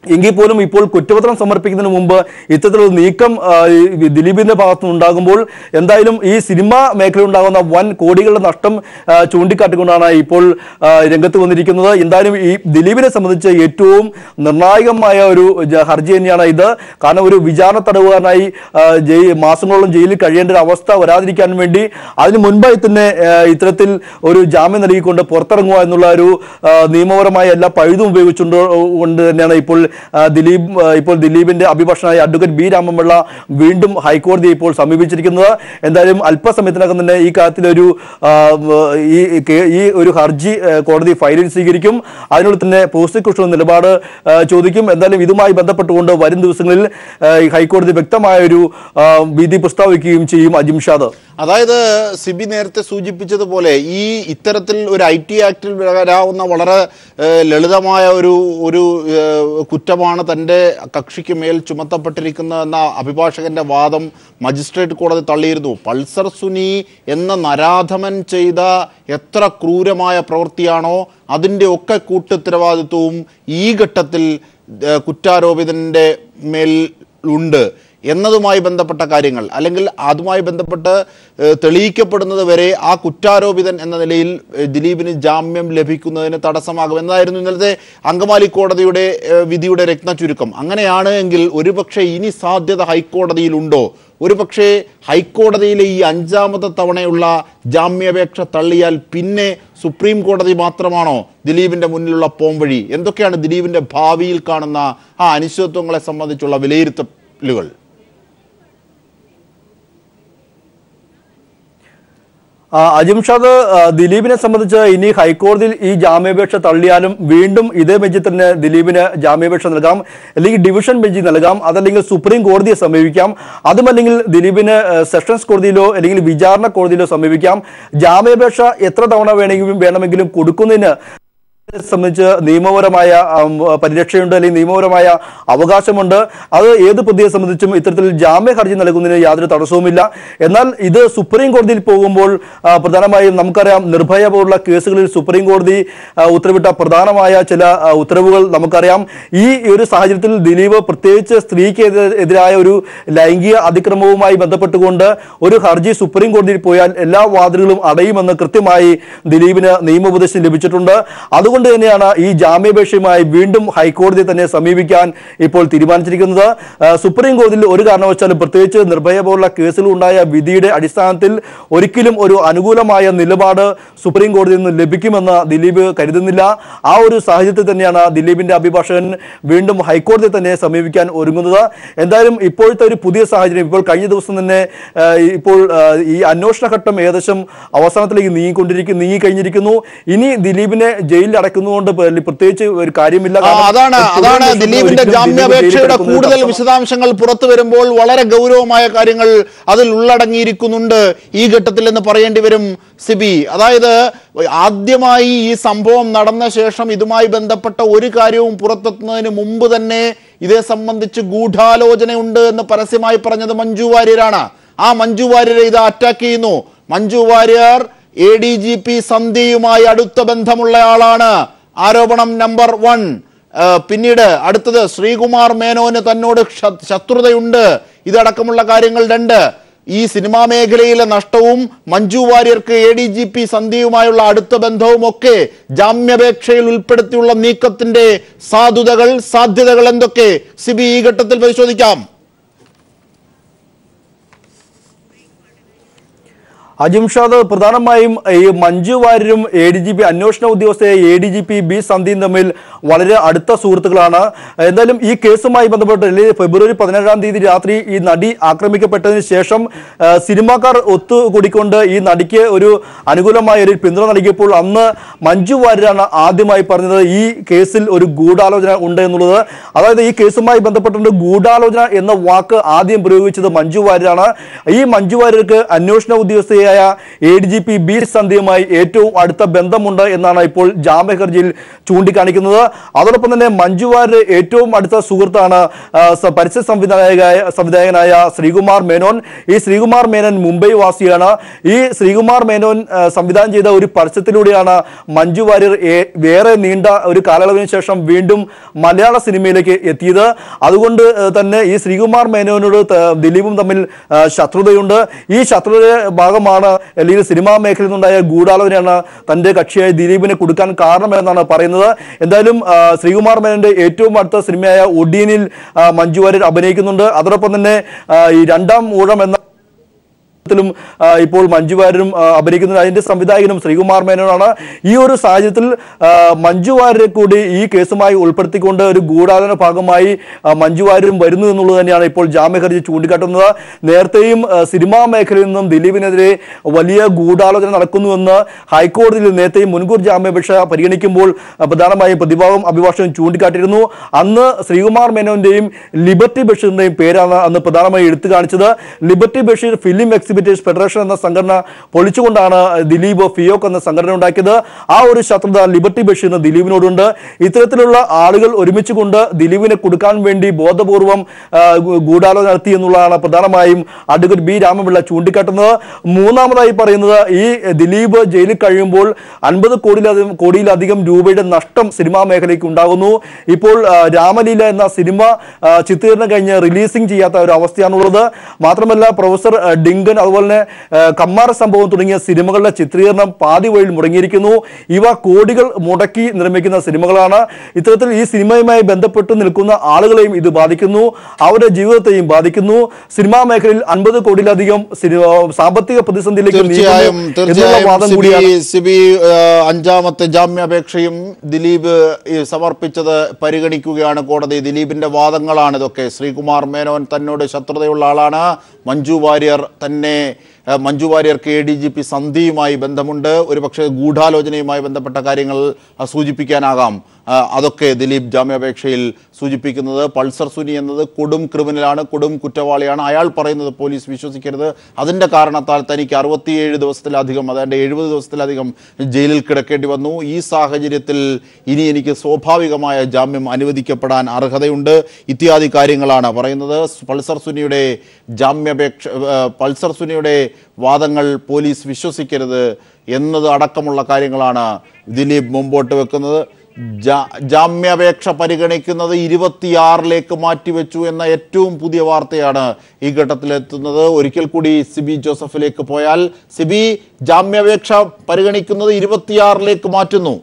എങ്കിൽ പോലും ഇപ്പോൾ കുറ്റപത്രം സമർപ്പിക്കുന്നതിന് മുമ്പ് ഇത്തരത്തിലൊരു നീക്കം ആ, ഈ ദിലീപിന്റെ ഭാഗത്തു നിന്നുണ്ടാകുമ്പോൾ എന്തായാലും ഈ സിനിമാ മേഖലയിൽ ഉണ്ടാകുന്ന വൻ കോടികളുടെ നഷ്ടം ആ, ചൂണ്ടിക്കാട്ടിക്കൊണ്ടാണ് ഇപ്പോൾ ആ, രംഗത്ത് വന്നിരിക്കുന്നത് എന്തായാലും ഈ ദിലീപിനെ സംബന്ധിച്ച് ഏറ്റവും നിർണായകമായ ഒരു ജ- ഹർജി തന്നെയാണ് ഇത് കാരണം ഒരു വിചാരണ തടവുകാരനായി ആ, ജയി മാസങ്ങളോളം ജയിലിൽ കഴിയേണ്ട ഒരു അവസ്ഥ വരാതിരിക്കാൻ വേണ്ടി അതിന് മുൻപായി തന്നെ ആ, ഇത്തരത്തിൽ ഒരു ജാമ്യം നൽകിക്കൊണ്ട് പുറത്തിറങ്ങുക എന്നുള്ള ഒരു ആ, നിയമപരമായ എല്ലാ പഴുതും ഉപയോഗിച്ചുകൊണ്ട് കൊണ്ട് തന്നെയാണ് ഇപ്പോൾ ആ, ദിലീപ് ആ, ഇപ്പോൾ ദിലീപിന്റെ അഭിഭാഷകനായ അഡ്വക്കേറ്റ് ബി രാമപിള്ള വീണ്ടും ഹൈക്കോടതിയെ ഇപ്പോൾ സമീപിച്ചിരിക്കുന്നത് എന്തായാലും അല്പസമയത്തിനകം തന്നെ ഈ കാര്യത്തിലൊരു ആ, ഈ കേ- ഈ ഒരു ഹർജി ആ, കോടതി ഫയലിൽ സ്വീകരിക്കും അതിനുള്ളിൽ തന്നെ പ്രോസിക്യൂഷൻ നിലപാട് ആ, ചോദിക്കും എന്തായാലും ഇതുമായി ബന്ധപ്പെട്ടുകൊണ്ട് വരും ദിവസങ്ങളിൽ ആ, ഈ ഹൈക്കോടതി വ്യക്തമായ ഒരു ആ, വിധി പ്രസ്താവിക്കുകയും ചെയ്യും അജിംഷാദ് അതായത് സിബി നേരത്തെ സൂചിപ്പിച്ചതുപോലെ ഈ ഇത്തരത്തിൽ ഒരു ഐ ടി ആക്ടിൽ വരാവുന്ന വളരെ ഏഹ്, ലളിതമായ ഒരു ഒരു ഏഹ്, കുറ്റമാണ് തൻ്റെ കക്ഷിക്ക് മേൽ ചുമത്തപ്പെട്ടിരിക്കുന്നതെന്ന അഭിഭാഷകന്റെ വാദം മജിസ്ട്രേറ്റ് കോടതി തള്ളിയിരുന്നു പൾസർ സുനി എന്ന നരാധമൻ ചെയ്ത എത്ര ക്രൂരമായ പ്രവൃത്തിയാണോ അതിൻ്റെ ഒക്കെ കൂട്ടുത്തരവാദിത്വവും ഈ ഘട്ടത്തിൽ ഏഹ്, കുറ്റാരോപിതൻ്റെ മേൽ ഉണ്ട് എന്നതുമായി ബന്ധപ്പെട്ട കാര്യങ്ങൾ അല്ലെങ്കിൽ അതുമായി ബന്ധപ്പെട്ട് ഏഹ്, തെളിയിക്കപ്പെടുന്നത് വരെ ആ കുറ്റാരോപിതൻ എന്ന നിലയിൽ ഏഹ്, ദിലീപിന് ജാമ്യം ലഭിക്കുന്നതിന് തടസ്സമാകും എന്നതായിരുന്നു ഇന്നലത്തെ അങ്കമാലി കോടതിയുടെ ഏഹ്, വിധിയുടെ രത്ന ചുരുക്കം അങ്ങനെയാണ് എങ്കിൽ ഒരുപക്ഷെ ഇനി സാധ്യത ഹൈക്കോടതിയിലുണ്ടോ ഒരുപക്ഷെ ഹൈക്കോടതിയിലെ ഈ അഞ്ചാമത്തെ തവണയുള്ള ജാമ്യാപേക്ഷ തള്ളിയാൽ പിന്നെ സുപ്രീം കോടതി മാത്രമാണോ ദിലീപിന്റെ മുന്നിലുള്ള പോംവഴി എന്തൊക്കെയാണ് ദിലീപിന്റെ ഭാവിയിൽ കാണുന്ന ആ അനിശ്ചിതത്വങ്ങളെ സംബന്ധിച്ചുള്ള വിലയിരുത്തലുകൾ ആ, അജിംഷാദ് ആ, ദിലീപിനെ സംബന്ധിച്ച് ഇനി ഹൈക്കോടതിയിൽ ഈ ജാമ്യാപേക്ഷ തള്ളിയാലും വീണ്ടും ഇതേ ബെഞ്ചിൽ തന്നെ ദിലീപിന് ജാമ്യാപേക്ഷ നൽകാം അല്ലെങ്കിൽ ഡിവിഷൻ ബെഞ്ചിൽ നൽകാം അതല്ലെങ്കിൽ സുപ്രീം കോടതിയെ സമീപിക്കാം അതുമല്ലെങ്കിൽ ദിലീപിന് ആ, സെഷൻസ് കോടതിയിലോ അല്ലെങ്കിൽ വിചാരണ കോടതിയിലോ സമീപിക്കാം ജാമ്യാപേക്ഷ എത്ര തവണ വേണമെങ്കിലും വേണമെങ്കിലും കൊടുക്കുന്നതിന് സംബന്ധിച്ച് നിയമപരമായ ആം, പരിരക്ഷയുണ്ട് അല്ലെങ്കിൽ നിയമപരമായ അവകാശമുണ്ട് അത് ഏത് പ്രതിയെ സംബന്ധിച്ചും ഇത്തരത്തിൽ ജാമ്യ ഹർജി നൽകുന്നതിന് യാതൊരു തടസ്സവുമില്ല എന്നാൽ ഇത് സുപ്രീം കോടതിയിൽ പോകുമ്പോൾ ആ, പ്രധാനമായും നമുക്കറിയാം നിർഭയ പോലുള്ള കേസുകളിൽ സുപ്രീം കോടതി ആ, ഉത്തരവിട്ട പ്രധാനമായ ചില ആ, ഉത്തരവുകൾ നമുക്കറിയാം ഈ ഒരു സാഹചര്യത്തിൽ ദിലീപ് പ്രത്യേകിച്ച് സ്ത്രീക്ക് എതിരെ- എതിരായ ഒരു ലൈംഗിക അതിക്രമവുമായി ബന്ധപ്പെട്ടുകൊണ്ട് ഒരു ഹർജി സുപ്രീം കോടതിയിൽ പോയാൽ എല്ലാ വാതിലുകളും അടയുമെന്ന് കൃത്യമായി ദിലീപിന് നിയമോപദേശം ലഭിച്ചിട്ടുണ്ട് അതുകൊണ്ട് തന്നെയാണ് ഈ ജാമ്യാപേക്ഷയുമായി വീണ്ടും ഹൈക്കോടതിയെ തന്നെ സമീപിക്കാൻ ഇപ്പോൾ തീരുമാനിച്ചിരിക്കുന്നത് ആ, സുപ്രീം കോടതിയിൽ ഒരു കാരണവശാലും പ്രത്യേകിച്ച് നിർഭയ പോലുള്ള കേസിൽ ഉണ്ടായ വിധിയുടെ അടിസ്ഥാനത്തിൽ ഒരിക്കലും ഒരു അനുകൂലമായ നിലപാട് സുപ്രീം കോടതിയിൽ നിന്ന് ലഭിക്കുമെന്ന് ദിലീപ് കരുതുന്നില്ല ആ ഒരു സാഹചര്യത്തിൽ തന്നെയാണ് ദിലീപിന്റെ അഭിഭാഷകൻ വീണ്ടും ഹൈക്കോടതിയെ തന്നെ സമീപിക്കാൻ ഒരുങ്ങുന്നത് എന്തായാലും ഇപ്പോഴത്തെ ഒരു പുതിയ സാഹചര്യം ഇപ്പോൾ കഴിഞ്ഞ ദിവസം തന്നെ ആ, ഇപ്പോൾ ആ, ഈ അന്വേഷണ ഘട്ടം ഏകദേശം അവസാനത്തിലേക്ക് നീങ്ങിക്കൊണ്ടിരിക്കുന്നു നീങ്ങി കഴിഞ്ഞിരിക്കുന്നു ഇനി ദിലീപിനെ ജയിലിൽ അടയ്ക്കുന്നതുകൊണ്ട് പ്ര- പ്രത്യേകിച്ച് ഒരു കാര്യമില്ല ആ, കാരണം അതാണ് തുടർ അതാണ് അന്വേഷണത്തിൽ ദിലീപിന്റെ ഒരിക്കലും ദിലീപ് ജാമ്യാപേക്ഷയുടെ ജയിലിൽ കിടക്കുന്നത് കൂടുതൽ തടസ്സം- വിശദാംശങ്ങൾ പുറത്തു വരുമ്പോൾ വളരെ ഗൗരവമായ കാര്യങ്ങൾ അതിൽ ഉള്ളടങ്ങിയിരിക്കുന്നുണ്ട് ഈ ഘട്ടത്തിൽ എന്ന് പറയേണ്ടി വരും സിബി അതായത് ആദ്യമായി ഈ സംഭവം നടന്ന ശേഷം ഇതുമായി ബന്ധപ്പെട്ട ഒരു കാര്യവും പുറത്തെത്തുന്നതിന് മുമ്പ് തന്നെ ഇതേ സംബന്ധിച്ച് ഗൂഢാലോചനയുണ്ട് എന്ന് പരസ്യമായി പറഞ്ഞത് മഞ്ജു വാര്യരാണ് ആ മഞ്ജു വാര്യരെ ഇത് അറ്റാക്ക് ചെയ്യുന്നു Manju Warrier A D G P സന്ധ്യയുമായി അടുത്ത ബന്ധമുള്ളയാളാണ് ആരോപണം നമ്പർ വൺ ആ, പിന്നീട് അടുത്തത് ശ്രീകുമാർ മേനോന് തന്നോട് ശ- ശത്രുതയുണ്ട് ഇതടക്കമുള്ള കാര്യങ്ങൾ രണ്ട് ഈ സിനിമാ മേഖലയിലെ നഷ്ടവും മഞ്ജു വാര്യർക്ക് എ ഡി ജി പി സന്ധ്യയുമായുള്ള അടുത്ത ബന്ധവും ഒക്കെ ജാമ്യപേക്ഷയിൽ ഉൾപ്പെടുത്തിയുള്ള നീക്കത്തിന്റെ സാധുതകൾ സാധ്യതകൾ എന്തൊക്കെ സിബി ഈ ഘട്ടത്തിൽ പരിശോധിക്കാം അജിംഷാദ് പ്രധാനമായും ഈ മഞ്ജു വാര്യരും എ ഡി ജി പി അന്വേഷണ ഉദ്യോഗസ്ഥയെ A D G P B സന്ധ്യയും തമ്മിൽ വളരെ അടുത്ത സുഹൃത്തുക്കളാണ് എന്തായാലും ഈ കേസുമായി ബന്ധപ്പെട്ട് അല്ലെങ്കിൽ ഫെബ്രുവരി പതിനേഴാം തീയതി രാത്രി ഈ നടി ആക്രമിക്കപ്പെട്ടതിന് ശേഷം ആ, സിനിമാക്കാർ ഒത്തുകൂടിക്കൊണ്ട് ഈ നടിക്ക് ഒരു അനുകൂലമായ ഒരു പിന്തുണ നൽകിയപ്പോൾ അന്ന് മഞ്ജു വാര്യരാണ് ആദ്യമായി പറഞ്ഞത് ഈ കേസിൽ ഒരു ഗൂഢാലോചന ഉണ്ട് എന്നുള്ളത് അതായത് ഈ കേസുമായി ബന്ധപ്പെട്ടുകൊണ്ട് ഗൂഢാലോചന എന്ന വാക്ക് ആദ്യം പ്രയോഗിച്ചത് മഞ്ജു വാര്യരാണ് ഈ മഞ്ജു വാര്യർക്ക് അന്വേഷണ ഉദ്യോഗസ്ഥയെ പ്രതിയായ A D G P B സന്ധ്യയുമായി ഏറ്റവും അടുത്ത ബന്ധമുണ്ട് എന്നാണ് ഇപ്പോൾ ജാമ്യ ഹർജിയിൽ ചൂണ്ടിക്കാണിക്കുന്നത് അതോടൊപ്പം തന്നെ മഞ്ജു വാര്യർ ഏറ്റവും അടുത്ത സുഹൃത്താണ് ആ, സ- പരസ്യ സംവിധായകനായ സംവിധായകനായ ശ്രീകുമാർ മേനോൻ ഈ ശ്രീകുമാർ മേനോൻ മുംബൈ വാസിയാണ് ഈ ശ്രീകുമാർ മേനോൻ ആ, സംവിധാനം ചെയ്ത ഒരു പരസ്യത്തിലൂടെയാണ് മഞ്ജു വാര്യർ ഏ- വേറെ നീണ്ട ഒരു കാലയളവിന് ശേഷം വീണ്ടും മലയാള സിനിമയിലേക്ക് എത്തിയത് അതുകൊണ്ട് ആ, തന്നെ ഈ ശ്രീകുമാർ മേനോനോട് ത- ദിലീപും തമ്മിൽ ആ, ശത്രുതയുണ്ട് ഈ ശത്രുതയുടെ ഭാഗമാണ് അല്ലെങ്കിൽ സിനിമാ മേഖലയിൽ നിന്നുണ്ടായ ഗൂഢാലോചനയാണ് തന്റെ കക്ഷിയായ ദിലീപിനെ കൊടുക്കാൻ കാരണമെന്നാണ് പറയുന്നത് എന്തായാലും ആ, ശ്രീകുമാർ മേനോന്റെ ഏറ്റവും അടുത്ത സിനിമയായ ഒഡീനിൽ ആ, മഞ്ജു വാര്യർ അഭിനയിക്കുന്നുണ്ട് അതോടൊപ്പം തന്നെ ആ, ഈ രണ്ടാം ഊഴം എന്ന ത്തിലും ആ, ഇപ്പോൾ മഞ്ജു വാര്യരും ആ, അഭിനയിക്കുന്നത് അതിന്റെ സംവിധായകനും ശ്രീകുമാർ മേനോനാണ് ഈ ഒരു സാഹചര്യത്തിൽ ആ, മഞ്ജു വാര്യരെ കൂടി ഈ കേസുമായി ഉൾപ്പെടുത്തിക്കൊണ്ട് ഒരു ഗൂഢാലോചന ഭാഗമായി ആ, മഞ്ജു വാര്യരും വരുന്നു എന്നുള്ളത് തന്നെയാണ് ഇപ്പോൾ ജാമ്യ ഹർജി ചൂണ്ടിക്കാട്ടുന്നത് നേരത്തെയും ആ, സിനിമാ മേഖലയിൽ നിന്നും ദിലീപിനെതിരെ വലിയ ഗൂഢാലോചന നടക്കുന്നുവെന്ന് ഹൈക്കോടതിയിൽ നേരത്തെയും മുൻകൂർ ജാമ്യാപേക്ഷ പരിഗണിക്കുമ്പോൾ ആ, പ്രധാനമായും പ്രതിഭാഗം അഭിഭാഷകൻ ചൂണ്ടിക്കാട്ടിയിരുന്നു അന്ന് ശ്രീകുമാർ മേനോന്റെയും ലിബർട്ടി ബഷീറിന്റെയും പേരാണ് അന്ന് പ്രധാനമായി എടുത്തു കാണിച്ചത് Liberty Basheer film exhibitors federation എന്ന സംഘടന പൊളിച്ചുകൊണ്ടാണ് ദിലീപ് ഫിയോക്ക് എന്ന സംഘടന ഉണ്ടാക്കിയത് ആ ഒരു ശത്രുത ലിബർട്ടി ബഷീറിന് ദിലീപിനോടുണ്ട് ഇത്തരത്തിലുള്ള ആളുകൾ ഒരുമിച്ച് കൊണ്ട് ദിലീപിനെ കൊടുക്കാൻ വേണ്ടി ബോധപൂർവം ആ, ഗൂ- ഗൂഢാലോചന നടത്തി എന്നുള്ളതാണ് പ്രധാനമായും അഡ്വക്കേറ്റ് ബി രാമപിള്ള ചൂണ്ടിക്കാട്ടുന്നത് മൂന്നാമതായി പറയുന്നത് ഈ ദിലീപ് ജയിലിൽ കഴിയുമ്പോൾ അൻപത് കോടിയിലധികം കോടിയിലധികം രൂപയുടെ നഷ്ടം സിനിമാ മേഖലയ്ക്ക് ഉണ്ടാകുന്നു ഇപ്പോൾ ആ, രാമലീല എന്ന സിനിമ ആ, ചിത്രീകരണം കഴിഞ്ഞ് റിലീസിംഗ് ചെയ്യാത്ത ഒരു അവസ്ഥയാണുള്ളത് മാത്രമല്ല പ്രൊഫസർ ആ, ഡിങ്കൻ അതുപോലെ തന്നെ ആ, കമ്മാര സംഭവം തുടങ്ങിയ സിനിമകളുടെ ചിത്രീകരണം പാതി വഴിയിൽ മുടങ്ങിയിരിക്കുന്നു ഇവ കോടികൾ മുടക്കി നിർമ്മിക്കുന്ന സിനിമകളാണ് ഇത്തരത്തിൽ ഈ സിനിമയുമായി ബന്ധപ്പെട്ട് നിൽക്കുന്ന ആളുകളെയും ഇത് ബാധിക്കുന്നു അവരുടെ ജീവിതത്തെയും ബാധിക്കുന്നു സിനിമാ മേഖലയിൽ അൻപത് കോടിയിലധികം സിനിമ സാമ്പത്തിക പ്രതിസന്ധിയിലേക്ക് തീർച്ചയായും നീങ്ങുന്നു എന്നുള്ള തീർച്ചയായും വാദം സിബി കൂടിയാണ് സിബി ആ, അഞ്ചാമത്തെ ജാമ്യാപേക്ഷയും ദിലീപ് ഈ സമർപ്പിച്ചത് പരിഗണിക്കുകയാണ് കോടതി ദിലീപിന്റെ വാദങ്ങളാണ് ഇതൊക്കെ ശ്രീകുമാർ മേനോൻ തന്നോട് ശത്രുതയുള്ള ആളാണ് മഞ്ജു വാര്യർ തന്നെ ആ, മഞ്ജു വാര്യർക്ക് എ ഡി ജി പി സന്ധിയുമായി ബന്ധമുണ്ട് ഒരുപക്ഷെ ഗൂഢാലോചനയുമായി ബന്ധപ്പെട്ട കാര്യങ്ങൾ ആ, സൂചിപ്പിക്കാനാകാം ആ, അതൊക്കെ ദിലീപ് ജാമ്യാപേക്ഷയിൽ സൂചിപ്പിക്കുന്നത് പൾസർ സുനി എന്നത് കൊടും ക്രിമിനലാണ് കൊടും കുറ്റവാളിയാണ് അയാൾ പറയുന്നത് പോലീസ് വിശ്വസിക്കരുത് അതിൻ്റെ കാരണത്താൽ തനിക്ക് അറുപത്തിയേഴ് ദിവസത്തിലധികം അതായത് എഴുപത് ദിവസത്തിലധികം ജയിലിൽ കിടക്കേണ്ടി വന്നു ഈ സാഹചര്യത്തിൽ ഇനി എനിക്ക് സ്വാഭാവികമായ ജാമ്യം അനുവദിക്കപ്പെടാൻ അർഹതയുണ്ട് ഇത്യാദി കാര്യങ്ങളാണ് പറയുന്നത് പൾസർ സുനിയുടെ ജാമ്യാപേക്ഷ ആ, പൾസർ സുനിയുടെ വാദങ്ങൾ പോലീസ് വിശ്വസിക്കരുത് എന്നത് അടക്കമുള്ള കാര്യങ്ങളാണ് ദിലീപ് മുമ്പോട്ട് വെക്കുന്നത് ജാ- ജാമ്യാപേക്ഷ പരിഗണിക്കുന്നത് ഇരുപത്തിയാറിലേക്ക് മാറ്റിവെച്ചു എന്ന ഏറ്റവും പുതിയ വാർത്തയാണ് ഈ ഘട്ടത്തിലെത്തുന്നത് ഒരിക്കൽ കൂടി സിബി ജോസഫിലേക്ക് പോയാൽ സിബി ജാമ്യാപേക്ഷ പരിഗണിക്കുന്നത് ഇരുപത്തിയാറിലേക്ക് മാറ്റുന്നു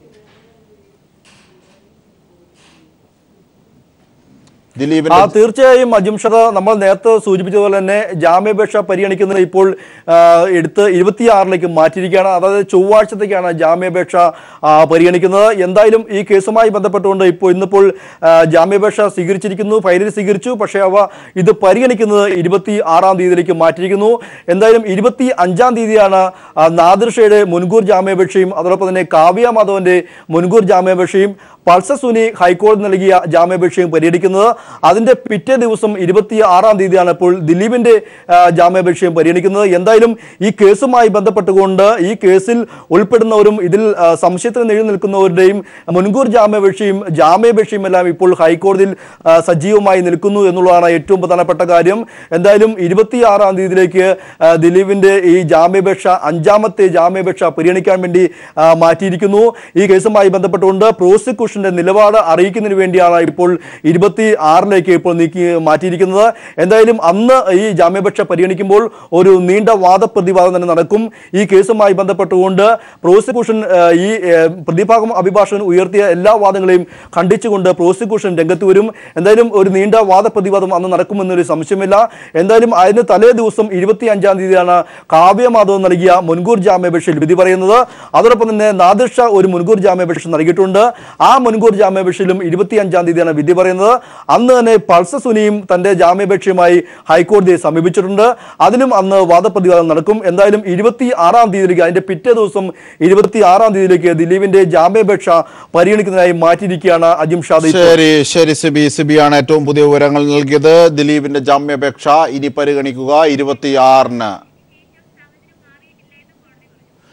ആ ദിലീപിന്റെ തീർച്ചയായും അജിംഷത നമ്മൾ നേരത്തെ സൂചിപ്പിച്ചതുപോലെ തന്നെ ജാമ്യാപേക്ഷ പരിഗണിക്കുന്നത് ഇപ്പോൾ ആ, എടുത്ത് ഇരുപത്തിയാറിലേക്ക് മാറ്റിയിരിക്കുകയാണ് അതായത് ചൊവ്വാഴ്ചത്തേക്കാണ് ജാമ്യാപേക്ഷ ആ, പരിഗണിക്കുന്നത് എന്തായാലും ഈ കേസുമായി ബന്ധപ്പെട്ടുകൊണ്ട് ഇപ്പോൾ ഇന്നിപ്പോൾ ആ, ജാമ്യാപേക്ഷ സ്വീകരിച്ചിരിക്കുന്നു ഫയലിൽ സ്വീകരിച്ചു പക്ഷേ അവ ഇത് പരിഗണിക്കുന്നത് ഇരുപത്തി ആറാം തീയതിയിലേക്ക് മാറ്റിയിരിക്കുന്നു എന്തായാലും ഇരുപത്തി അഞ്ചാം തീയതിയാണ് ആ, നാദിർ ഷയുടെ മുൻകൂർ ജാമ്യാപേക്ഷയും അതോടൊപ്പം തന്നെ കാവ്യ മാധവന്റെ മുൻകൂർ ജാമ്യാപേക്ഷയും പൾസർ സുനി ഹൈക്കോടതി നൽകിയ ജാമ്യാപേക്ഷയും പരിഗണിക്കുന്നത് അതിന്റെ പിറ്റേ ദിവസം ഇരുപത്തി ആറാം തീയതിയാണ് ഇപ്പോൾ ദിലീപിന്റെ ആ, ജാമ്യാപേക്ഷയും പരിഗണിക്കുന്നത് എന്തായാലും ഈ കേസുമായി ബന്ധപ്പെട്ടുകൊണ്ട് ഈ കേസിൽ ഉൾപ്പെടുന്നവരും ഇതിൽ ആ, സംശയത്തിന് നേടി നിൽക്കുന്നവരുടെയും മുൻകൂർ ജാമ്യാപേക്ഷയും ജാമ്യാപേക്ഷയും എല്ലാം ഇപ്പോൾ ഹൈക്കോടതിയിൽ ആ, സജീവമായി നിൽക്കുന്നു എന്നുള്ളതാണ് ഏറ്റവും പ്രധാനപ്പെട്ട കാര്യം എന്തായാലും ഇരുപത്തി ആറാം തീയതിയിലേക്ക് ആ, ദിലീപിന്റെ ഈ ജാമ്യാപേക്ഷ അഞ്ചാമത്തെ ജാമ്യാപേക്ഷ പരിഗണിക്കാൻ വേണ്ടി ആ, മാറ്റിയിരിക്കുന്നു ഈ കേസുമായി ബന്ധപ്പെട്ടുകൊണ്ട് പ്രോസിക്യൂഷന്റെ നിലപാട് അറിയിക്കുന്നതിന് വേണ്ടിയാണ് ഇപ്പോൾ ഇരുപത്തി ആറിലേക്ക് ഇപ്പോൾ നീക്കി മാറ്റിയിരിക്കുന്നത് എന്തായാലും അന്ന് ഈ ജാമ്യാപേക്ഷ പരിഗണിക്കുമ്പോൾ ഒരു നീണ്ട വാദപ്രതിവാദം തന്നെ നടക്കും ഈ കേസുമായി ബന്ധപ്പെട്ടുകൊണ്ട് പ്രോസിക്യൂഷൻ ആ, ഈ ആ, പ്രതിഭാഗം അഭിഭാഷകൻ ഉയർത്തിയ എല്ലാ വാദങ്ങളെയും ഖണ്ഡിച്ചുകൊണ്ട് പ്രോസിക്യൂഷൻ രംഗത്ത് വരും എന്തായാലും ഒരു നീണ്ട വാദപ്രതിവാദം അന്ന് നടക്കുമെന്നൊരു സംശയമില്ല എന്തായാലും അതിന് തലേ ദിവസം ഇരുപത്തി അഞ്ചാം തീയതിയാണ് കാവ്യ മാധവ് നൽകിയ മുൻകൂർ ജാമ്യാപേക്ഷയിൽ വിധി പറയുന്നത് അതോടൊപ്പം തന്നെ നാദിർ ഷാ ഒരു മുൻകൂർ ജാമ്യാപേക്ഷ നൽകിയിട്ടുണ്ട് ആ മുൻകൂർ ജാമ്യാപേക്ഷയിലും ഇരുപത്തി അഞ്ചാം തീയതിയാണ് വിധി പറയുന്നത് അന്ന് തന്നെ പൾസ സുനിയും തന്റെ ജാമ്യാപേക്ഷയുമായി ഹൈക്കോടതിയെ സമീപിച്ചിട്ടുണ്ട് അതിലും അന്ന് വാദപ്രതിവാദം നടക്കും എന്തായാലും ഇരുപത്തി ആറാം തീയതിയിലേക്ക് അതിന്റെ പിറ്റേ ദിവസം ഇരുപത്തി ആറാം തീയതിയിലേക്ക് ദിലീപിന്റെ ജാമ്യാപേക്ഷ പരിഗണിക്കുന്നതിനായി മാറ്റിയിരിക്കുകയാണ് അജിം ഷാദ് ഇപ്പോൾ. ശരി ശരി സിബി സിബിയാണ് ഏറ്റവും പുതിയ വിവരങ്ങൾ നൽകിയത് ദിലീപിന്റെ ജാമ്യാപേക്ഷ ഇനി പരിഗണിക്കുക ഇരുപത്തിയാറിന്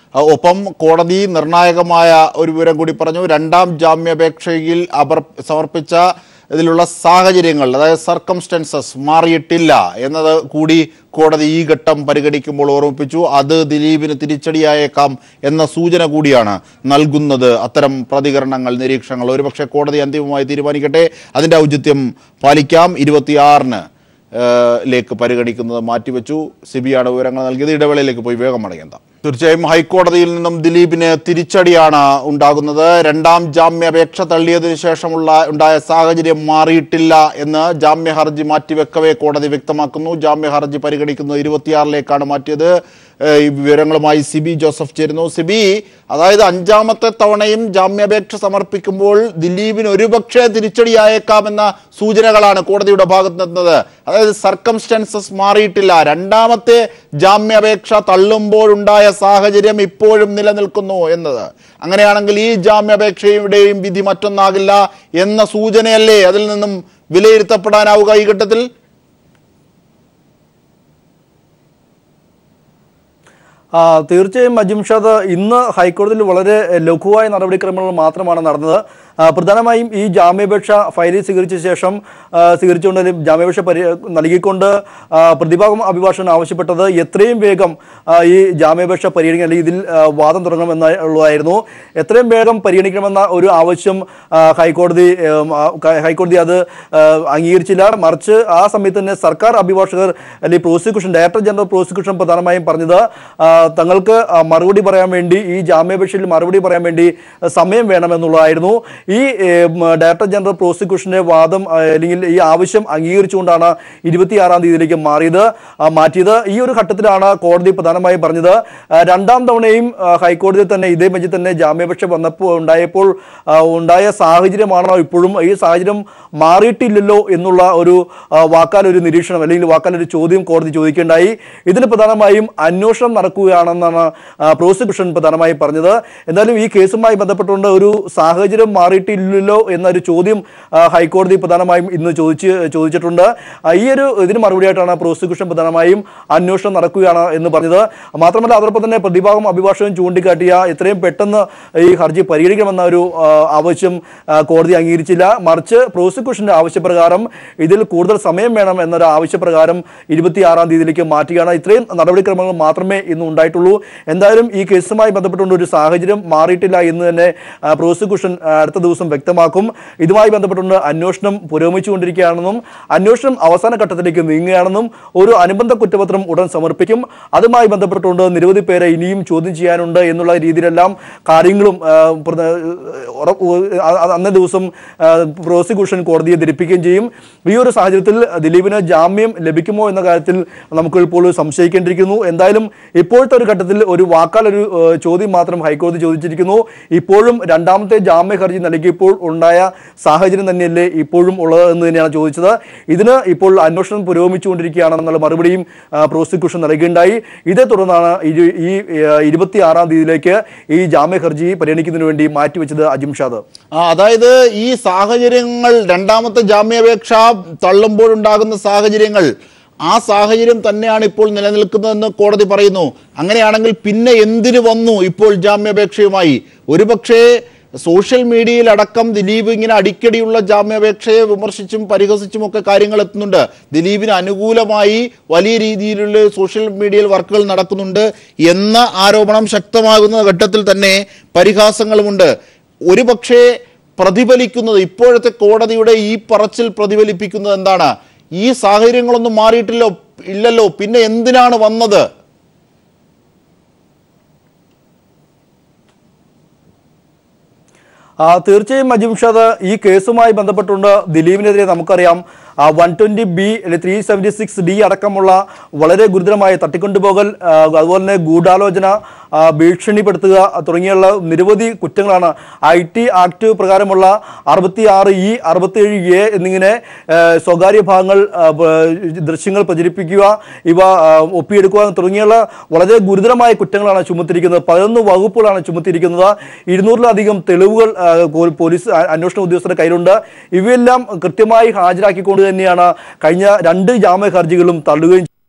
ആ, ഒപ്പം കോടതി നിർണായകമായ ഒരു വിവരം കൂടി പറഞ്ഞു രണ്ടാം ജാമ്യാപേക്ഷയിൽ അവർ സമർപ്പിച്ച ഇതിലുള്ള സാഹചര്യങ്ങൾ അതായത് സർക്കംസ്റ്റൻസസ് മാറിയിട്ടില്ല എന്നത് കൂടി കോടതി ഈ ഘട്ടം പരിഗണിക്കുമ്പോൾ ഓർമ്മിപ്പിച്ചു അത് ദിലീപിന് തിരിച്ചടിയായേക്കാം എന്ന സൂചന കൂടിയാണ് നൽകുന്നത് അത്തരം പ്രതികരണങ്ങൾ നിരീക്ഷണങ്ങൾ ഒരുപക്ഷെ കോടതി അന്തിമമായി തീരുമാനിക്കട്ടെ അതിൻ്റെ ഔചിത്യം പാലിക്കാം ഇരുപത്തിയാറിന് ലേക്ക് പരിഗണിക്കുന്നത് മാറ്റിവെച്ചു സിബിയാണ് വിവരങ്ങൾ നൽകിയത് ഇടവേളയിലേക്ക് പോയി വേഗം മടങ്ങേണ്ട തീർച്ചയായും ഹൈക്കോടതിയിൽ നിന്നും ദിലീപിന് തിരിച്ചടിയാണ് ഉണ്ടാകുന്നത് രണ്ടാം ജാമ്യാപേക്ഷ തള്ളിയതിനു ശേഷമുള്ള ഉണ്ടായ സാഹചര്യം മാറിയിട്ടില്ല എന്ന് ജാമ്യ ഹർജി മാറ്റിവെക്കവേ കോടതി വ്യക്തമാക്കുന്നു ജാമ്യ ഹർജി പരിഗണിക്കുന്നത് ഇരുപത്തിയാറിലേക്കാണ് മാറ്റിയത് ഏഹ് ഈ വിവരങ്ങളുമായി സിബി ജോസഫ് ചേരുന്നു സിബി അതായത് അഞ്ചാമത്തെ തവണയും ജാമ്യാപേക്ഷ സമർപ്പിക്കുമ്പോൾ ദിലീപിന് ഒരുപക്ഷെ തിരിച്ചടിയായേക്കാമെന്ന സൂചനകളാണ് കോടതിയുടെ ഭാഗത്ത് നിന്നത് അതായത് സർക്കംസ്റ്റൻസസ് മാറിയിട്ടില്ല രണ്ടാമത്തെ ജാമ്യാപേക്ഷ തള്ളുമ്പോഴുണ്ടായ സാഹചര്യം ഇപ്പോഴും നിലനിൽക്കുന്നു എന്നത് അങ്ങനെയാണെങ്കിൽ ഈ ജാമ്യാപേക്ഷയുടെയും വിധി മറ്റൊന്നാകില്ല എന്ന സൂചനയല്ലേ അതിൽ നിന്നും വിലയിരുത്തപ്പെടാനാവുക ഈ ഘട്ടത്തിൽ ആ, തീർച്ചയായും അജിംഷാദ് ഇന്ന് ഹൈക്കോടതിയിൽ വളരെ ലഘുവായ നടപടിക്രമങ്ങൾ മാത്രമാണ് നടന്നത് ആ, പ്രധാനമായും ഈ ജാമ്യാപേക്ഷ ഫയലിൽ സ്വീകരിച്ച ശേഷം ആ, സ്വീകരിച്ചുകൊണ്ട് അല്ലെങ്കിൽ ജാമ്യാപേക്ഷ പരി നൽകിക്കൊണ്ട് ആ, പ്രതിഭാഗം അഭിഭാഷകൻ ആവശ്യപ്പെട്ടത് എത്രയും വേഗം ആ, ഈ ജാമ്യാപേക്ഷ പരിഗണിക്കണം അല്ലെങ്കിൽ ഇതിൽ ആ, വാദം തുടങ്ങണമെന്നുള്ളതായിരുന്നു എത്രയും വേഗം പരിഗണിക്കണമെന്ന ഒരു ആവശ്യം ആ, ഹൈക്കോടതി ഉം, ആ, ക- ഹൈക്കോടതി അത് ആ, അംഗീകരിച്ചില്ല മറിച്ച് ആ സമയത്ത് തന്നെ സർക്കാർ അഭിഭാഷകർ അല്ലെങ്കിൽ പ്രോസിക്യൂഷൻ ഡയറക്ടർ ജനറൽ പ്രോസിക്യൂഷൻ പ്രധാനമായും പറഞ്ഞത് ആ, തങ്ങൾക്ക് ആ, മറുപടി പറയാൻ വേണ്ടി ഈ ജാമ്യാപേക്ഷയിൽ മറുപടി പറയാൻ വേണ്ടി സമയം വേണമെന്നുള്ളതായിരുന്നു ഈ ഏം, ഡയറക്ടർ ജനറൽ പ്രോസിക്യൂഷന്റെ വാദം ആ, അല്ലെങ്കിൽ ഈ ആവശ്യം അംഗീകരിച്ചുകൊണ്ടാണ് ഇരുപത്തിയാറാം തീയതിയിലേക്ക് മാറിയത് ആ, മാറ്റിയത് ഈ ഒരു ഘട്ടത്തിലാണ് കോടതി പ്രധാനമായും പറഞ്ഞത് ആ, രണ്ടാം തവണയും ആ, ഹൈക്കോടതിയിൽ തന്നെ ഇതേ ബെഞ്ചിൽ തന്നെ ജാമ്യാപേക്ഷ വന്നപ്പോൾ ഉണ്ടായപ്പോൾ ആ, ഉണ്ടായ സാഹചര്യമാണോ ഇപ്പോഴും ഈ സാഹചര്യം മാറിയിട്ടില്ലല്ലോ എന്നുള്ള ഒരു ആ, വാക്കാൽ ഒരു നിരീക്ഷണം അല്ലെങ്കിൽ വാക്കാൽ ഒരു ചോദ്യം കോടതി ചോദിക്കേണ്ടായി ഇതിന് പ്രധാനമായും അന്വേഷണം നടക്കുകയാണെന്നാണ് ആ, പ്രോസിക്യൂഷൻ പ്രധാനമായും പറഞ്ഞത് എന്തായാലും ഈ കേസുമായി ബന്ധപ്പെട്ടുകൊണ്ട് ഒരു സാഹചര്യം മാറിയിട്ടില്ലല്ലോ എന്നൊരു ചോദ്യം ആ, ഹൈക്കോടതി പ്രധാനമായും ഇന്ന് ചോദിച്ച് ചോദിച്ചിട്ടുണ്ട് ആ, ഈ ഒരു ഇതിന് മറുപടിയായിട്ടാണ് പ്രോസിക്യൂഷൻ പ്രധാനമായും അന്വേഷണം നടക്കുകയാണ് എന്ന് പറഞ്ഞത് മാത്രമല്ല അതോടൊപ്പം തന്നെ പ്രതിഭാഗം അഭിഭാഷകൻ ചൂണ്ടിക്കാട്ടിയ എത്രയും പെട്ടെന്ന് ഈ ഹർജി പരിഗണിക്കണമെന്ന ഒരു ആ, ആവശ്യം ആ, കോടതി അംഗീകരിച്ചില്ല മറിച്ച് പ്രോസിക്യൂഷന്റെ ആവശ്യപ്രകാരം ഇതിൽ കൂടുതൽ സമയം വേണം എന്നൊരു ആവശ്യപ്രകാരം ഇരുപത്തിയാറാം തീയതിയിലേക്ക് മാറ്റുകയാണ് ഇത്രയും നടപടിക്രമങ്ങൾ മാത്രമേ ഇന്ന് ഉണ്ടായിട്ടുള്ളൂ എന്തായാലും ഈ കേസുമായി ബന്ധപ്പെട്ടുകൊണ്ട് ഒരു സാഹചര്യം മാറിയിട്ടില്ല എന്ന് തന്നെ ആ, പ്രോസിക്യൂഷൻ ആ, അടുത്ത ദിവസം വ്യക്തമാക്കും ഇതുമായി ബന്ധപ്പെട്ടുകൊണ്ട് അന്വേഷണം പുരോഗമിച്ചുകൊണ്ടിരിക്കുകയാണെന്നും അന്വേഷണം അവസാന ഘട്ടത്തിലേക്ക് നീങ്ങുകയാണെന്നും ഒരു അനുബന്ധ കുറ്റപത്രം ഉടൻ സമർപ്പിക്കും അതുമായി ബന്ധപ്പെട്ടുകൊണ്ട് നിരവധി പേരെ ഇനിയും ചോദ്യം ചെയ്യാനുണ്ട് എന്നുള്ള രീതിയിലെല്ലാം കാര്യങ്ങളും ആ, പ്രധ- ഉറപ്പ് അ- അ- അന്നേ ദിവസം ആ, പ്രോസിക്യൂഷൻ കോടതിയെ ധരിപ്പിക്കുകയും ചെയ്യും ഈ ഒരു സാഹചര്യത്തിൽ ദിലീപിന് ജാമ്യം ലഭിക്കുമോ എന്ന കാര്യത്തിൽ നമുക്ക് ഇപ്പോൾ സംശയിക്കേണ്ടിയിരിക്കുന്നു എന്തായാലും ഇപ്പോഴത്തെ ഒരു ഘട്ടത്തിൽ ഒരു വാക്കാൽ ഒരു ആ, ചോദ്യം മാത്രം ഹൈക്കോടതി ചോദിച്ചിരിക്കുന്നു ഇപ്പോഴും രണ്ടാമത്തെ ജാമ്യ ഹർജി നൽകിയപ്പോൾ ഉണ്ടായ സാഹചര്യം തന്നെയല്ലേ ഇപ്പോഴും ഉള്ളത് എന്ന് തന്നെയാണ് ചോദിച്ചത് ഇതിന് ഇപ്പോൾ അന്വേഷണം പുരോഗമിച്ചുകൊണ്ടിരിക്കുകയാണെന്നുള്ള മറുപടിയും ആ, പ്രോസിക്യൂഷൻ നൽകുകയുണ്ടായി ഇതേ തുടർന്നാണ് ഇരു- ഈ ഇരുപത്തി ആറാം തീയതിയിലേക്ക് ഈ ജാമ്യ ഹർജി പരിഗണിക്കുന്നതിന് വേണ്ടി മാറ്റിവെച്ചത് അജിംഷാദ് ആ, അതായത് ഈ സാഹചര്യങ്ങൾ രണ്ടാമത്തെ ജാമ്യാപേക്ഷ തള്ളുമ്പോഴുണ്ടാകുന്ന സാഹചര്യങ്ങൾ ആ സാഹചര്യം തന്നെയാണ് ഇപ്പോൾ നിലനിൽക്കുന്നതെന്ന് കോടതി പറയുന്നു അങ്ങനെയാണെങ്കിൽ പിന്നെ എന്തിനു വന്നു ഇപ്പോൾ ജാമ്യാപേക്ഷയുമായി ഒരുപക്ഷേ സോഷ്യൽ മീഡിയയിൽ അടക്കം ദിലീപ് ഇങ്ങനെ അടിക്കടിയുള്ള ജാമ്യാപേക്ഷയെ വിമർശിച്ചും പരിഹസിച്ചും ഒക്കെ കാര്യങ്ങൾ എത്തുന്നുണ്ട് ദിലീപിന് അനുകൂലമായി വലിയ രീതിയിലുള്ള സോഷ്യൽ മീഡിയയിൽ വർക്കുകൾ നടക്കുന്നുണ്ട് എന്ന ആരോപണം ശക്തമാകുന്ന ഘട്ടത്തിൽ തന്നെ പരിഹാസങ്ങളുമുണ്ട് ഒരുപക്ഷേ പ്രതിഫലിക്കുന്നത് ഇപ്പോഴത്തെ കോടതിയുടെ ഈ പറച്ചിൽ പ്രതിഫലിപ്പിക്കുന്നത് എന്താണ് ഈ സാഹചര്യങ്ങളൊന്നും മാറിയിട്ടില്ലോ ഇല്ലല്ലോ പിന്നെ എന്തിനാണ് വന്നത് ആ, തീർച്ചയായും അജിംഷാദ് ഈ കേസുമായി ബന്ധപ്പെട്ടുകൊണ്ട് ദിലീപിനെതിരെ നമുക്കറിയാം വൺ ട്വന്റി ബി അല്ലെങ്കിൽ ത്രീ സെവൻറ്റി സിക്സ് ഡി അടക്കമുള്ള വളരെ ഗുരുതരമായ തട്ടിക്കൊണ്ടുപോകൽ ആ, അതുപോലെ തന്നെ ഗൂഢാലോചന ആ, ഭീഷണിപ്പെടുത്തുക തുടങ്ങിയുള്ള നിരവധി കുറ്റങ്ങളാണ് ഐ ടി ആക്ട് പ്രകാരമുള്ള അറുപത്തി ആറ് ഇ അറുപത്തിയേഴ് എ എന്നിങ്ങനെ ആ, സ്വകാര്യ ഭാഗങ്ങൾ ആ, ബ- ദൃശ്യങ്ങൾ പ്രചരിപ്പിക്കുക ഇവ ആ, ഒപ്പിയെടുക്കുക തുടങ്ങിയുള്ള വളരെ ഗുരുതരമായ കുറ്റങ്ങളാണ് ചുമത്തിയിരിക്കുന്നത് പതിനൊന്ന് വകുപ്പുകളാണ് ചുമത്തിയിരിക്കുന്നത് ഇരുന്നൂറിലധികം തെളിവുകൾ ആ, പോ- പോലീസ് അ- അന്വേഷണ ഉദ്യോഗസ്ഥരുടെ കയ്യിലുണ്ട് ഇവയെല്ലാം കൃത്യമായി ഹാജരാക്കിക്കൊണ്ട് തന്നെയാണ് കഴിഞ്ഞ രണ്ട് ജാമ്യ ഹർജികളും തള്ളുകയും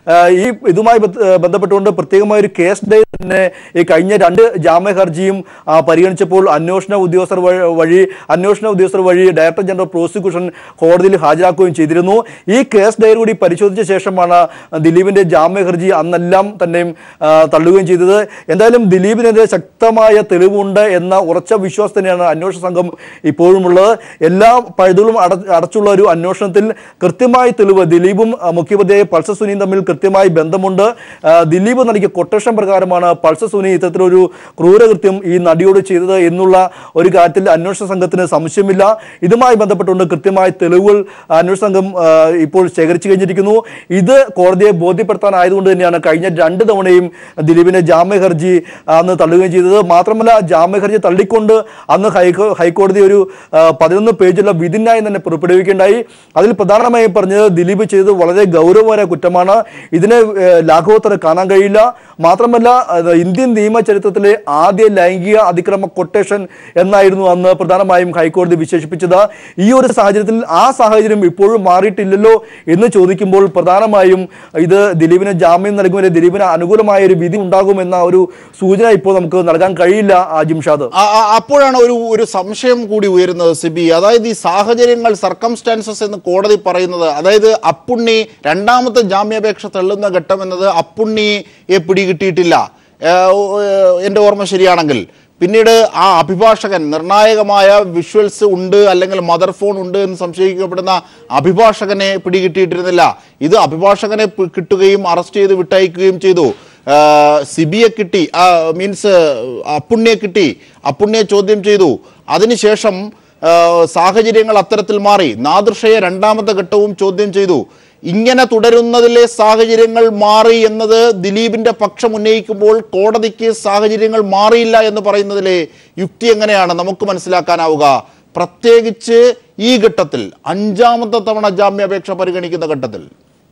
ആ, ഈ ഇതുമായി ബന്ധ- ബന്ധപ്പെട്ടുകൊണ്ട് പ്രത്യേകമായ ഒരു കേസ് ഡേ തന്നെ ഈ കഴിഞ്ഞ രണ്ട് ജാമ്യ ഹർജിയും ആ, പരിഗണിച്ചപ്പോൾ അന്വേഷണ ഉദ്യോഗസ്ഥർ വഴി- വഴി അന്വേഷണ ഉദ്യോഗസ്ഥർ വഴി ഡയറക്ടർ ജനറൽ ഓഫ് പ്രോസിക്യൂഷൻ കോടതിയിൽ ഹാജരാക്കുകയും ചെയ്തിരുന്നു ഈ കേസ് ഡയറി കൂടി പരിശോധിച്ച ശേഷമാണ് ദിലീപിന്റെ ജാമ്യ ഹർജി അന്നെല്ലാം തന്നെ ആ, തള്ളുകയും ചെയ്തത് എന്തായാലും ദിലീപിനെതിരെ ശക്തമായ തെളിവുണ്ട് എന്ന ഉറച്ച വിശ്വാസം തന്നെയാണ് അന്വേഷണ സംഘം ഇപ്പോഴും ഉള്ളത് എല്ലാ പഴുതുകളും അട അടച്ചുള്ള ഒരു അന്വേഷണത്തിൽ കൃത്യമായ തെളിവ് ദിലീപും ആ, മുഖ്യമന്ത്രിയായ പൾസർ സുനിയും തമ്മിൽ കൃത്യമായി ബന്ധമുണ്ട് ആ, ദിലീപ് നൽകിയ കൊട്ടേഷൻ പ്രകാരമാണ് പൾസർ സുനി ഇത്തരത്തിലൊരു ക്രൂരകൃത്യം ഈ നടിയോട് ചെയ്തത് എന്നുള്ള ഒരു കാര്യത്തിൽ അന്വേഷണ സംഘത്തിന് സംശയമില്ല ഇതുമായി ബന്ധപ്പെട്ടുകൊണ്ട് കൃത്യമായ തെളിവുകൾ അന്വേഷണ സംഘം ആ, ഇപ്പോൾ ശേഖരിച്ചു കഴിഞ്ഞിരിക്കുന്നു ഇത് കോടതിയെ ബോധ്യപ്പെടുത്താനായതുകൊണ്ട് തന്നെയാണ് കഴിഞ്ഞ രണ്ട് തവണയും ദിലീപിന്റെ ജാമ്യ ഹർജി അന്ന് തള്ളുകയും ചെയ്തത് മാത്രമല്ല ജാമ്യ ഹർജി തള്ളിക്കൊണ്ട് അന്ന് ഹൈക്കോ ഹൈക്കോടതി ഒരു ആ, പതിനൊന്ന് പേജുള്ള വിധിന്യായം തന്നെ പുറപ്പെടുവിക്കുകയുണ്ടായി അതിൽ പ്രധാനമായും പറഞ്ഞത് ദിലീപ് ചെയ്തത് വളരെ ഗൗരവമായ കുറ്റമാണ് ഇതിനെ ഏ, ലാഘവത്തോടെ കാണാൻ കഴിയില്ല മാത്രമല്ല അത് ഇന്ത്യൻ നിയമ ചരിത്രത്തിലെ ആദ്യ ലൈംഗിക അതിക്രമ കൊട്ടേഷൻ എന്നായിരുന്നു അന്ന് പ്രധാനമായും ഹൈക്കോടതി വിശേഷിപ്പിച്ചത് ഈ ഒരു സാഹചര്യത്തിൽ ആ സാഹചര്യം ഇപ്പോഴും മാറിയിട്ടില്ലല്ലോ എന്ന് ചോദിക്കുമ്പോൾ പ്രധാനമായും ഇത് ദിലീപിന് ജാമ്യം നൽകുമെങ്കിൽ ദിലീപിന് അനുകൂലമായ ഒരു വിധി ഉണ്ടാകുമെന്ന ഒരു സൂചന ഇപ്പോൾ നമുക്ക് നൽകാൻ കഴിയില്ല ആ ജിംഷാദ് ആ- ആ- അപ്പോഴാണ് ഒരു ഒരു സംശയം കൂടി ഉയരുന്നത് സിബി അതായത് ഈ സാഹചര്യങ്ങൾ സർക്കംസ്റ്റാൻസസ് എന്ന് കോടതി പറയുന്നത് അതായത് അപ്പുണ്ണി രണ്ടാമത്തെ ജാമ്യാപേക്ഷ തള്ളുന്ന ഘട്ടം എന്നത് അപ്പുണ്ണിയെ പിടികിട്ടിയിട്ടില്ല ഏഹ് ഏഹ് എൻ്റെ ഓർമ്മ ശരിയാണെങ്കിൽ പിന്നീട് ആ അഭിഭാഷകൻ നിർണായകമായ വിഷ്വൽസ് ഉണ്ട് അല്ലെങ്കിൽ മദർ ഫോൺ ഉണ്ട് എന്ന് സംശയിക്കപ്പെടുന്ന അഭിഭാഷകനെ പിടികിട്ടിയിട്ടിരുന്നില്ല ഇത് അഭിഭാഷകനെ പി- കിട്ടുകയും അറസ്റ്റ് ചെയ്ത് വിട്ടയക്കുകയും ചെയ്തു ആ, സിബിയെ കിട്ടി മീൻസ് അപ്പുണ്യെ കിട്ടി അപ്പുണ്യെ ചോദ്യം ചെയ്തു അതിനുശേഷം ആ, സാഹചര്യങ്ങൾ അത്തരത്തിൽ മാറി നാദൃഷയെ രണ്ടാമത്തെ ഘട്ടവും ചോദ്യം ചെയ്തു ഇങ്ങനെ തുടരുന്നതിലെ സാഹചര്യങ്ങൾ മാറി എന്നത് ദിലീപിന്റെ പക്ഷം ഉന്നയിക്കുമ്പോൾ കോടതിക്ക് സാഹചര്യങ്ങൾ മാറിയില്ല എന്ന് പറയുന്നതിലെ യുക്തി എങ്ങനെയാണ് നമുക്ക് മനസ്സിലാക്കാനാവുക പ്രത്യേകിച്ച് ഈ ഘട്ടത്തിൽ അഞ്ചാമത്തെ തവണ ജാമ്യാപേക്ഷ പരിഗണിക്കുന്ന ഘട്ടത്തിൽ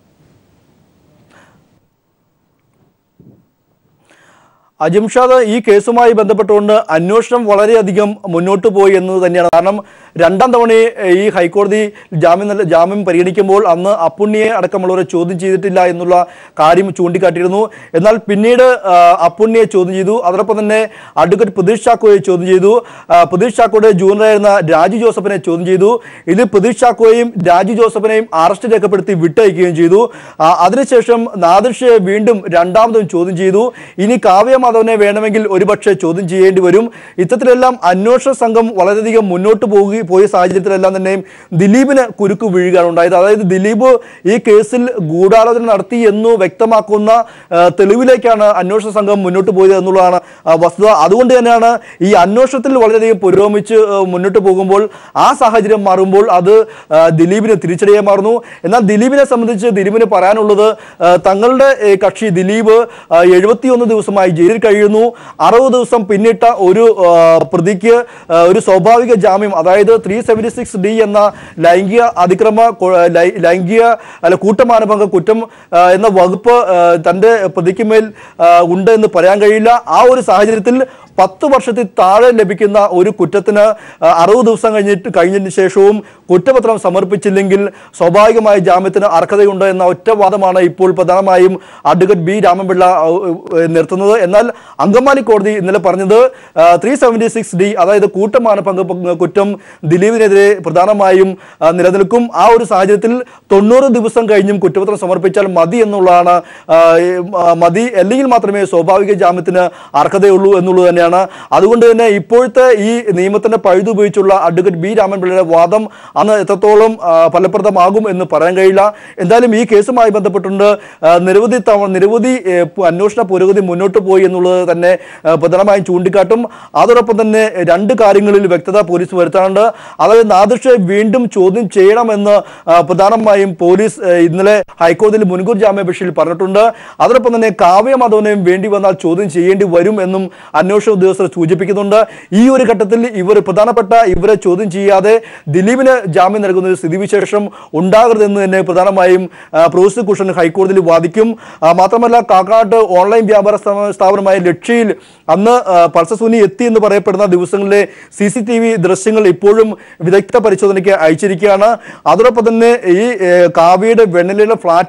അജിംഷാദ് ഈ കേസുമായി ബന്ധപ്പെട്ടുകൊണ്ട് അന്വേഷണം വളരെയധികം മുന്നോട്ട് പോയി എന്നത് തന്നെയാണ് കാരണം രണ്ടാം തവണ ഈ ഹൈക്കോടതി ജാമ്യം നല്ല- ജാമ്യം പരിഗണിക്കുമ്പോൾ അന്ന് അപ്പുണ്ണിയെ അടക്കമുള്ളവരെ ചോദ്യം ചെയ്തിട്ടില്ല എന്നുള്ള കാര്യം ചൂണ്ടിക്കാട്ടിയിരുന്നു എന്നാൽ പിന്നീട് ആ, അപ്പുണ്ണിയെ ചോദ്യം ചെയ്തു അതോടൊപ്പം തന്നെ അഡ്വക്കേറ്റ് പ്രതീഷ് ചാക്കോയെ ചോദ്യം ചെയ്തു ആ, പ്രതീഷ് ചാക്കോയുടെ ജൂനിയറായിരുന്ന രാജു ജോസഫിനെ ചോദ്യം ചെയ്തു ഇതിൽ പ്രതീഷ് ചാക്കോയെയും രാജു ജോസഫിനെയും അറസ്റ്റ് രേഖപ്പെടുത്തി വിട്ടയക്കുകയും ചെയ്തു ആ, അതിനുശേഷം നാദിർഷയെ വീണ്ടും രണ്ടാമതും ചോദ്യം ചെയ്തു ഇനി കാവ്യ മാധവനെ വേണമെങ്കിൽ ഒരുപക്ഷെ ചോദ്യം ചെയ്യേണ്ടി വരും ഇത്തരത്തിലെല്ലാം അന്വേഷണ സംഘം വളരെയധികം മുന്നോട്ട് പോകുക പോയ സാഹചര്യത്തിലെല്ലാം തന്നെയും ദിലീപിന് കുരുക്ക് വീഴുകയാണ് ഉണ്ടായത് അതായത് ദിലീപ് ഈ കേസിൽ ഗൂഢാലോചന നടത്തി എന്ന് വ്യക്തമാക്കുന്ന ആ, തെളിവിലേക്കാണ് അന്വേഷണ സംഘം മുന്നോട്ട് പോയത് എന്നുള്ളതാണ് ആ, വസ്തുത അതുകൊണ്ട് തന്നെയാണ് ഈ അന്വേഷണത്തിൽ വളരെയധികം പുരോഗമിച്ച് ആ, മുന്നോട്ട് പോകുമ്പോൾ ആ സാഹചര്യം മാറുമ്പോൾ അത് ആ, ദിലീപിന് തിരിച്ചടിയായി മാറുന്നു എന്നാൽ ദിലീപിനെ സംബന്ധിച്ച് ദിലീപിന് പറയാനുള്ളത് ആ, തങ്ങളുടെ ഏ, കക്ഷി ദിലീപ് എഴുപത്തിയൊന്ന് ദിവസമായി ജയിലിൽ കഴിയുന്നു അറുപത് ദിവസം പിന്നിട്ട ഒരു ആ, പ്രതിക്ക് ആ, ഒരു സ്വാഭാവിക ജാമ്യം അതായത് ത്രീ സെവൻറ്റി സിക്സ് ഡി എന്ന ലൈംഗിക അതിക്രമ കൊ- ലൈ- ലൈംഗിക അല്ല കൂട്ടമാനഭംഗ കുറ്റം ആ, എന്ന വകുപ്പ് ആ, തന്റെ പ്രതിക്ക് മേൽ ആ, ഉണ്ട് എന്ന് പറയാൻ കഴിയില്ല ആ ഒരു സാഹചര്യത്തിൽ പത്ത് വർഷത്തിൽ താഴെ ലഭിക്കുന്ന ഒരു കുറ്റത്തിന് ആ, അറുപത് ദിവസം കഴിഞ്ഞിട്ട് കഴിഞ്ഞതിന് ശേഷവും കുറ്റപത്രം സമർപ്പിച്ചില്ലെങ്കിൽ സ്വാഭാവികമായ ജാമ്യത്തിന് അർഹതയുണ്ട് എന്ന ഒറ്റ വാദമാണ് ഇപ്പോൾ പ്രധാനമായും അഡ്വക്കേറ്റ് ബി രാമൻപിള്ള ആ, ഏ, നിർത്തുന്നത് എന്നാൽ അങ്കമാലി കോടതി ഇന്നലെ പറഞ്ഞത് ത്രീ സെവൻറ്റി സിക്സ് ഡി അതായത് കൂട്ടമാണ് പങ്ക് പങ്ക് കുറ്റം ദിലീപിനെതിരെ പ്രധാനമായും ആ, നിലനിൽക്കും ആ ഒരു സാഹചര്യത്തിൽ തൊണ്ണൂറ് ദിവസം കഴിഞ്ഞും കുറ്റപത്രം സമർപ്പിച്ചാൽ മതി എന്നുള്ളതാണ് ആ, ഈ, ആ, മതി അല്ലെങ്കിൽ മാത്രമേ സ്വാഭാവിക ജാമ്യത്തിന് അർഹതയുള്ളൂ എന്നുള്ളത് തന്നെയാണ് അതുകൊണ്ട് തന്നെ ഇപ്പോഴത്തെ ഈ നിയമത്തിന്റെ പഴുത് ഉപയോഗിച്ചുള്ള അഡ്വക്കേറ്റ് ബി രാമൻപിള്ളയുടെ വാദം അന്ന് എത്രത്തോളം ആ, ഫലപ്രദമാകും എന്ന് പറയാൻ കഴിയില്ല എന്തായാലും ഈ കേസുമായി ബന്ധപ്പെട്ടുണ്ട് ആ, നിരവധി തവണ നിരവധി ഏ, പു- അന്വേഷണ പുരോഗതി മുന്നോട്ട് പോയി എന്നുള്ളത് തന്നെ ആ, പ്രധാനമായും ചൂണ്ടിക്കാട്ടും അതോടൊപ്പം തന്നെ രണ്ട് കാര്യങ്ങളിൽ വ്യക്തത പോലീസ് വരുത്താനുണ്ട് അതായത് നാദിഷെ വീണ്ടും ചോദ്യം ചെയ്യണമെന്ന് ആ, പ്രധാനമായും പോലീസ് ഏ, ഇന്നലെ ഹൈക്കോടതിയിൽ മുൻകൂർ ജാമ്യാപേക്ഷയിൽ പറഞ്ഞിട്ടുണ്ട് അതോടൊപ്പം തന്നെ കാവ്യ മാധവനെയും വേണ്ടി വന്നാൽ ചോദ്യം ചെയ്യേണ്ടി വരും എന്നും അന്വേഷണ ഉദ്യോഗസ്ഥർ സൂചിപ്പിക്കുന്നുണ്ട് ഈ ഒരു ഘട്ടത്തിൽ ഇവർ പ്രധാനപ്പെട്ട ഇവരെ ചോദ്യം ചെയ്യാതെ ദിലീപിന് ജാമ്യം നൽകുന്ന ഒരു സ്ഥിതിവിശേഷം ഉണ്ടാകരുതെന്ന് തന്നെ പ്രധാനമായും ആ, പ്രോസിക്യൂഷൻ ഹൈക്കോടതിയിൽ വാദിക്കും ആ, മാത്രമല്ല കാക്കാട്ട് ഓൺലൈൻ വ്യാപാര സ്ഥാപ- സ്ഥാപനമായ ലക്ഷ്യയിൽ അന്ന് ആ, പൾസസുനി എത്തി എന്ന് പറയപ്പെടുന്ന ദിവസങ്ങളിലെ സി സി ടി വി ദൃശ്യങ്ങൾ ഇപ്പോഴും വിദഗ്ധ പരിശോധനയ്ക്ക് അയച്ചിരിക്കുകയാണ് അതോടൊപ്പം തന്നെ ഈ ഏ, കാവ്യയുടെ വെണ്ണലയുടെ ഫ്ളാറ്റിൽ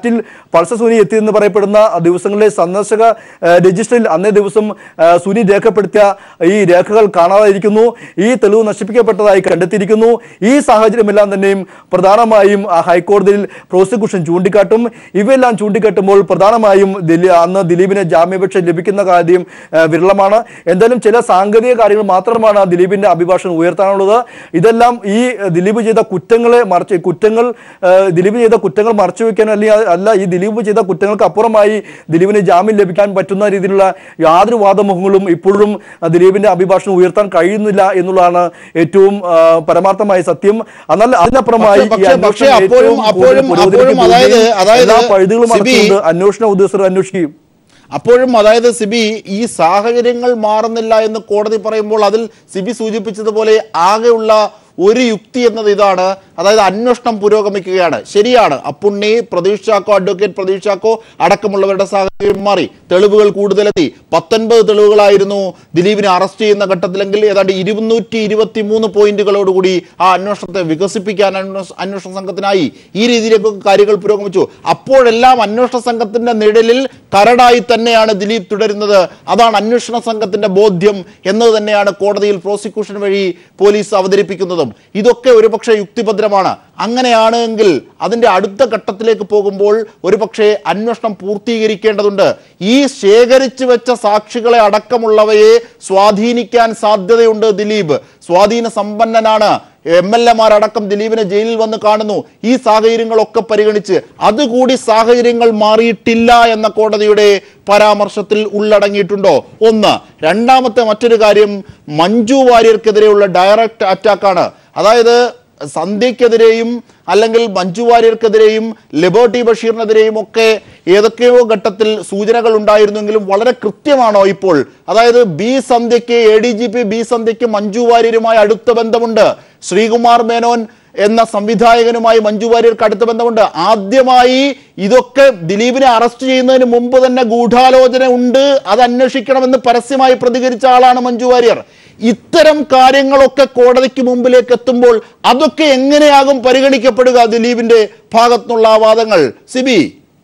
പൾസർ സുനി എത്തിയെന്ന് പറയപ്പെടുന്ന ദിവസങ്ങളിലെ സന്ദർശക ആ, രജിസ്റ്ററിൽ അന്നേ ദിവസം ആ, സുനി രേഖപ്പെടുത്തിയ ഈ രേഖകൾ കാണാതായിരിക്കുന്നു ഈ തെളിവ് നശിപ്പിക്കപ്പെട്ടതായി കണ്ടെത്തിയിരിക്കുന്നു ഈ സാഹചര്യമെല്ലാം തന്നെയും പ്രധാനമായും ആ, ഹൈക്കോടതിയിൽ പ്രോസിക്യൂഷൻ ചൂണ്ടിക്കാട്ടും ഇവയെല്ലാം ചൂണ്ടിക്കാട്ടുമ്പോൾ പ്രധാനമായും ദിലീ അന്ന് ദിലീപിന് ജാമ്യാപേക്ഷ ലഭിക്കുന്ന കാര്യം ആ, വിരളമാണ് എന്തായാലും ചില സാങ്കേതിക കാര്യങ്ങൾ മാത്രമാണ് ദിലീപിന്റെ അഭിഭാഷകൻ ഉയർത്താനുള്ളത് ഇതെല്ലാം ഈ ദിലീപ് ചെയ്ത കുറ്റങ്ങളെ മറച്ച് കുറ്റങ്ങൾ ആ, ദിലീപ് ചെയ്ത കുറ്റങ്ങൾ മറച്ചു വെക്കാൻ അല്ലെങ്കിൽ അല്ല ഈ ദിലീപ് ചെയ്ത കുറ്റങ്ങൾക്ക് അപ്പുറമായി ദിലീപിന് ജാമ്യം ലഭിക്കാൻ പറ്റുന്ന രീതിയിലുള്ള യാതൊരു വാദമുഖങ്ങളും ഇപ്പോഴും ആ, ദിലീപിന്റെ അഭിഭാഷണം ഉയർത്താൻ കഴിയുന്നില്ല എന്നുള്ളതാണ് ഏറ്റവും ആ, പരമാർത്ഥമായ സത്യം എന്നാൽ അതിനപ്പുറമായി ഈ പക്ഷേ- പക്ഷേ അന്വേഷണം അപ്പോഴും- ഏറ്റവും അപ്പോഴും- കൂടുതൽ പുരോഗതിക്ക് അപ്പോഴും അതായത്- പോകുകയും അതായത് എല്ലാ പഴുതുകളും സിബി- അടച്ചുകൊണ്ട് അന്വേഷണ ഉദ്യോഗസ്ഥർ അന്വേഷിക്കും അപ്പോഴും അതായത് സിബി ഈ സാഹചര്യങ്ങൾ മാറുന്നില്ല എന്ന് കോടതി പറയുമ്പോൾ അതിൽ സിബി സൂചിപ്പിച്ചതുപോലെ ആകെയുള്ള ഒരു യുക്തി എന്നത് ഇതാണ് അതായത് അന്വേഷണം പുരോഗമിക്കുകയാണ് ശരിയാണ് അപ്പുണ്ണി പ്രതീഷ് ചാക്കോ അഡ്വക്കേറ്റ് പ്രതീഷ് ചാക്കോ അടക്കമുള്ളവരുടെ സാഹചര്യം മാറി തെളിവുകൾ കൂടുതലെത്തി പത്തൊൻപത് തെളിവുകളായിരുന്നു ദിലീപിനെ അറസ്റ്റ് ചെയ്യുന്ന ഘട്ടത്തിലെങ്കിൽ ഏതാണ്ട് ഇരുന്നൂറ്റി ഇരുപത്തി മൂന്ന് പോയിന്റുകളോടുകൂടി ആ അന്വേഷണത്തെ വികസിപ്പിക്കാൻ അന്വേഷ- അന്വേഷണ സംഘത്തിനായി ഈ രീതിയിലേക്കൊക്കെ കാര്യങ്ങൾ പുരോഗമിച്ചു അപ്പോഴെല്ലാം അന്വേഷണ സംഘത്തിന്റെ നിഴലിൽ കരടായി തന്നെയാണ് ദിലീപ് തുടരുന്നത് അതാണ് അന്വേഷണ സംഘത്തിന്റെ ബോധ്യം എന്നത് തന്നെയാണ് കോടതിയിൽ പ്രോസിക്യൂഷൻ വഴി പോലീസ് അവതരിപ്പിക്കുന്നതും ഇതൊക്കെ ഒരുപക്ഷെ യുക്തിഭദ്രമാണ് അങ്ങനെയാണ് എങ്കിൽ അതിന്റെ അടുത്ത ഘട്ടത്തിലേക്ക് പോകുമ്പോൾ ഒരുപക്ഷെ അന്വേഷണം പൂർത്തീകരിക്കേണ്ടതുണ്ട് ഈ ശേഖരിച്ചു വെച്ച സാക്ഷികളെ അടക്കമുള്ളവയെ സ്വാധീനിക്കാൻ സാധ്യതയുണ്ട് ദിലീപ് സ്വാധീന സമ്പന്നനാണ് എം എൽ എമാരടക്കം ദിലീപിനെ ജയിലിൽ വന്ന് കാണുന്നു ഈ സാഹചര്യങ്ങളൊക്കെ പരിഗണിച്ച് അതുകൂടി സാഹചര്യങ്ങൾ മാറിയിട്ടില്ല എന്ന കോടതിയുടെ പരാമർശത്തിൽ ഉള്ളടങ്ങിയിട്ടുണ്ടോ ഒന്ന് രണ്ടാമത്തെ മറ്റൊരു കാര്യം മഞ്ജു വാര്യർക്കെതിരെയുള്ള ഡയറക്റ്റ് അറ്റാക്കാണ് അതായത് സന്ധ്യക്കെതിരെയും അല്ലെങ്കിൽ മഞ്ജു വാര്യർക്കെതിരെയും ലിബർട്ടി ബഷീറിനെതിരെയും ഒക്കെ ഏതൊക്കെയോ ഘട്ടത്തിൽ സൂചനകൾ ഉണ്ടായിരുന്നെങ്കിലും വളരെ കൃത്യമാണോ ഇപ്പോൾ അതായത് ബി സന്ധ്യയ്ക്ക് A D G P B സന്ധ്യയ്ക്ക് മഞ്ജു വാര്യരുമായി അടുത്ത ബന്ധമുണ്ട് ശ്രീകുമാർ മേനോൻ എന്ന സംവിധായകനുമായി മഞ്ജു വാര്യർക്ക് അടുത്ത ബന്ധമുണ്ട് ആദ്യമായി ഇതൊക്കെ ദിലീപിനെ അറസ്റ്റ് ചെയ്യുന്നതിന് മുമ്പ് തന്നെ ഗൂഢാലോചന ഉണ്ട് അത് അന്വേഷിക്കണമെന്ന് പരസ്യമായി പ്രതികരിച്ച ആളാണ് മഞ്ജു വാര്യർ ഇത്തരം കാര്യങ്ങളൊക്കെ കോടതിക്ക് മുമ്പിലേക്ക് എത്തുമ്പോൾ അതൊക്കെ എങ്ങനെയാകും പരിഗണിക്കപ്പെടുക ദിലീപിന്റെ ഭാഗത്തുനിന്നുള്ള ആ വാദങ്ങൾ സിബി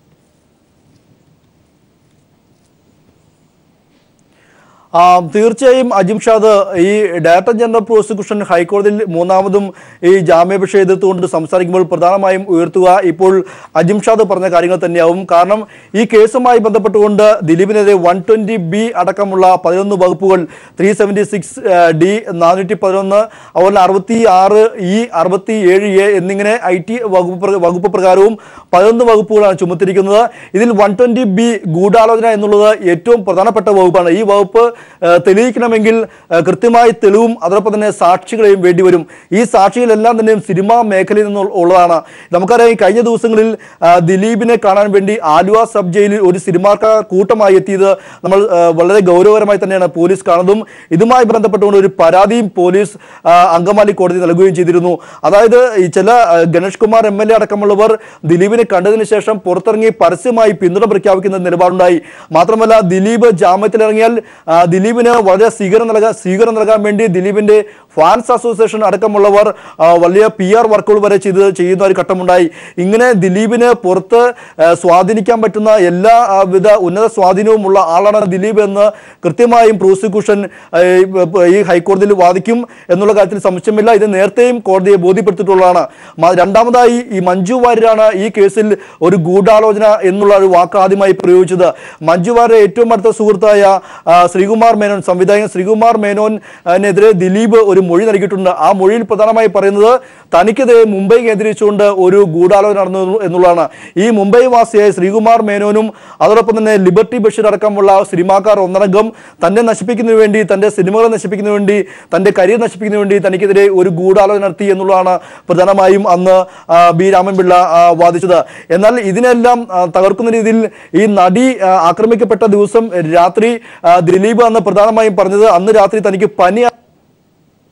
ആ, തീർച്ചയായും അജിംഷാദ് ഈ ഡയറക്ടർ ജനറൽ പ്രോസിക്യൂഷൻ ഹൈക്കോടതിയിൽ മൂന്നാമതും ഈ ജാമ്യാപേക്ഷ എതിർത്തുകൊണ്ട് സംസാരിക്കുമ്പോൾ പ്രധാനമായും ഉയർത്തുക ഇപ്പോൾ അജിംഷാദ് പറഞ്ഞ കാര്യങ്ങൾ തന്നെയാവും കാരണം ഈ കേസുമായി ബന്ധപ്പെട്ടുകൊണ്ട് ദിലീപിനെതിരെ വൺ ട്വന്റി ബി അടക്കമുള്ള പതിനൊന്ന് വകുപ്പുകൾ ത്രീ സെവൻറ്റി സിക്സ് ഡി നാനൂറ്റി പതിനൊന്ന് അതുപോലെ അറുപത്തി ആറ് ഇ അറുപത്തി ഏഴ് എ എന്നിങ്ങനെ ഐ ടി വകുപ്പ് പ്ര- വകുപ്പ് പ്രകാരവും പതിനൊന്ന് വകുപ്പുകളാണ് ചുമത്തിരിക്കുന്നത് ഇതിൽ വൺ ട്വന്റി ബി ഗൂഢാലോചന എന്നുള്ളത് ഏറ്റവും പ്രധാനപ്പെട്ട വകുപ്പാണ് ഈ വകുപ്പ് ആ, തെളിയിക്കണമെങ്കിൽ ആ, കൃത്യമായി തെളിവും അതോടൊപ്പം തന്നെ സാക്ഷികളെയും വേണ്ടിവരും ഈ സാക്ഷികളെല്ലാം തന്നെയും സിനിമാ മേഖലയിൽ നിന്നുള്ള ഉള്ളതാണ് നമുക്കറിയാം ഈ കഴിഞ്ഞ ദിവസങ്ങളിൽ ആ, ദിലീപിനെ കാണാൻ വേണ്ടി ആലുവ സബ് ജയിലിൽ ഒരു സിനിമാക്കാർ കൂട്ടമായി എത്തിയത് നമ്മൾ ആ, വളരെ ഗൗരവകരമായി തന്നെയാണ് പോലീസ് കാണുന്നതും ഇതുമായി ബന്ധപ്പെട്ടുകൊണ്ട് ഒരു പരാതിയും പോലീസ് ആ, അങ്കമാലി കോടതി നൽകുകയും ചെയ്തിരുന്നു അതായത് ഈ ചില ആ, Ganesh Kumar M L A അടക്കമുള്ളവർ ദിലീപിനെ കണ്ടതിന് ശേഷം പുറത്തിറങ്ങി പരസ്യമായി പിന്തുണ പ്രഖ്യാപിക്കുന്ന നിലപാടുണ്ടായി മാത്രമല്ല ദിലീപ് ജാമ്യത്തിലിറങ്ങിയാൽ ആ, ദിലീപിന് വളരെ സ്വീകരണം നൽകാൻ സ്വീകരണം നൽകാൻ വേണ്ടി ദിലീപിന്റെ ഫാൻസ് അസോസിയേഷൻ അടക്കമുള്ളവർ ആ, വലിയ പി ആർ വർക്കുകൾ വരെ ചെയ്ത് ചെയ്യുന്ന ഒരു ഘട്ടമുണ്ടായി ഇങ്ങനെ ദിലീപിന് പുറത്ത് ആ, സ്വാധീനിക്കാൻ പറ്റുന്ന എല്ലാ ആ, വിധ ഉന്നത സ്വാധീനവുമുള്ള ആളാണ് ദിലീപ് എന്ന് കൃത്യമായും പ്രോസിക്യൂഷൻ ആ, ഈ- ഈ ഹൈക്കോടതിയിൽ വാദിക്കും എന്നുള്ള കാര്യത്തിൽ സംശയമില്ല ഇത് നേരത്തെയും കോടതിയെ ബോധ്യപ്പെടുത്തിയിട്ടുള്ളതാണ് മ- രണ്ടാമതായി ഈ മഞ്ജു വാര്യരാണ് ഈ കേസിൽ ഒരു ഗൂഢാലോചന എന്നുള്ള ഒരു വാക്ക് ആദ്യമായി പ്രയോഗിച്ചത് മഞ്ജു വാര്യർ ഏറ്റവും അടുത്ത സുഹൃത്തായ ആ, ശ്രീകുമാർ മേനോൻ സംവിധായകൻ ശ്രീകുമാർ മേനോനെതിരെ ദിലീപ് ഒരു മൊഴി നൽകിയിട്ടുണ്ട് ആ മൊഴിയിൽ പ്രധാനമായി പറയുന്നത് തനിക്കെതിരെ മുംബൈ കേന്ദ്രീകരിച്ചുകൊണ്ട് ഒരു ഗൂഢാലോചന നടന്നു എന്നുള്ളതാണ് ഈ മുംബൈ വാസിയായ ശ്രീകുമാർ മേനോനും അതോടൊപ്പം തന്നെ ലിബർട്ടി ബഷീർ അടക്കമുള്ള സിനിമാക്കാർ ഒന്നടങ്കം തന്നെ നശിപ്പിക്കുന്നതിന് വേണ്ടി തന്റെ സിനിമകളെ നശിപ്പിക്കുന്നതിന് വേണ്ടി തന്റെ കരിയർ നശിപ്പിക്കുന്നതിന് വേണ്ടി തനിക്കെതിരെ ഒരു ഗൂഢാലോചന നടത്തി എന്നുള്ളതാണ് പ്രധാനമായും അന്ന് ആ, ബി രാമൻപിള്ള ആ, വാദിച്ചത് എന്നാൽ ഇതിനെല്ലാം ആ, തകർക്കുന്ന രീതിയിൽ ഈ നടി ആ, ആക്രമിക്കപ്പെട്ട ദിവസം രാത്രി ആ, ദിലീപ് അന്ന് പ്രധാനമായും പറഞ്ഞത് അന്ന് രാത്രി തനിക്ക് പനി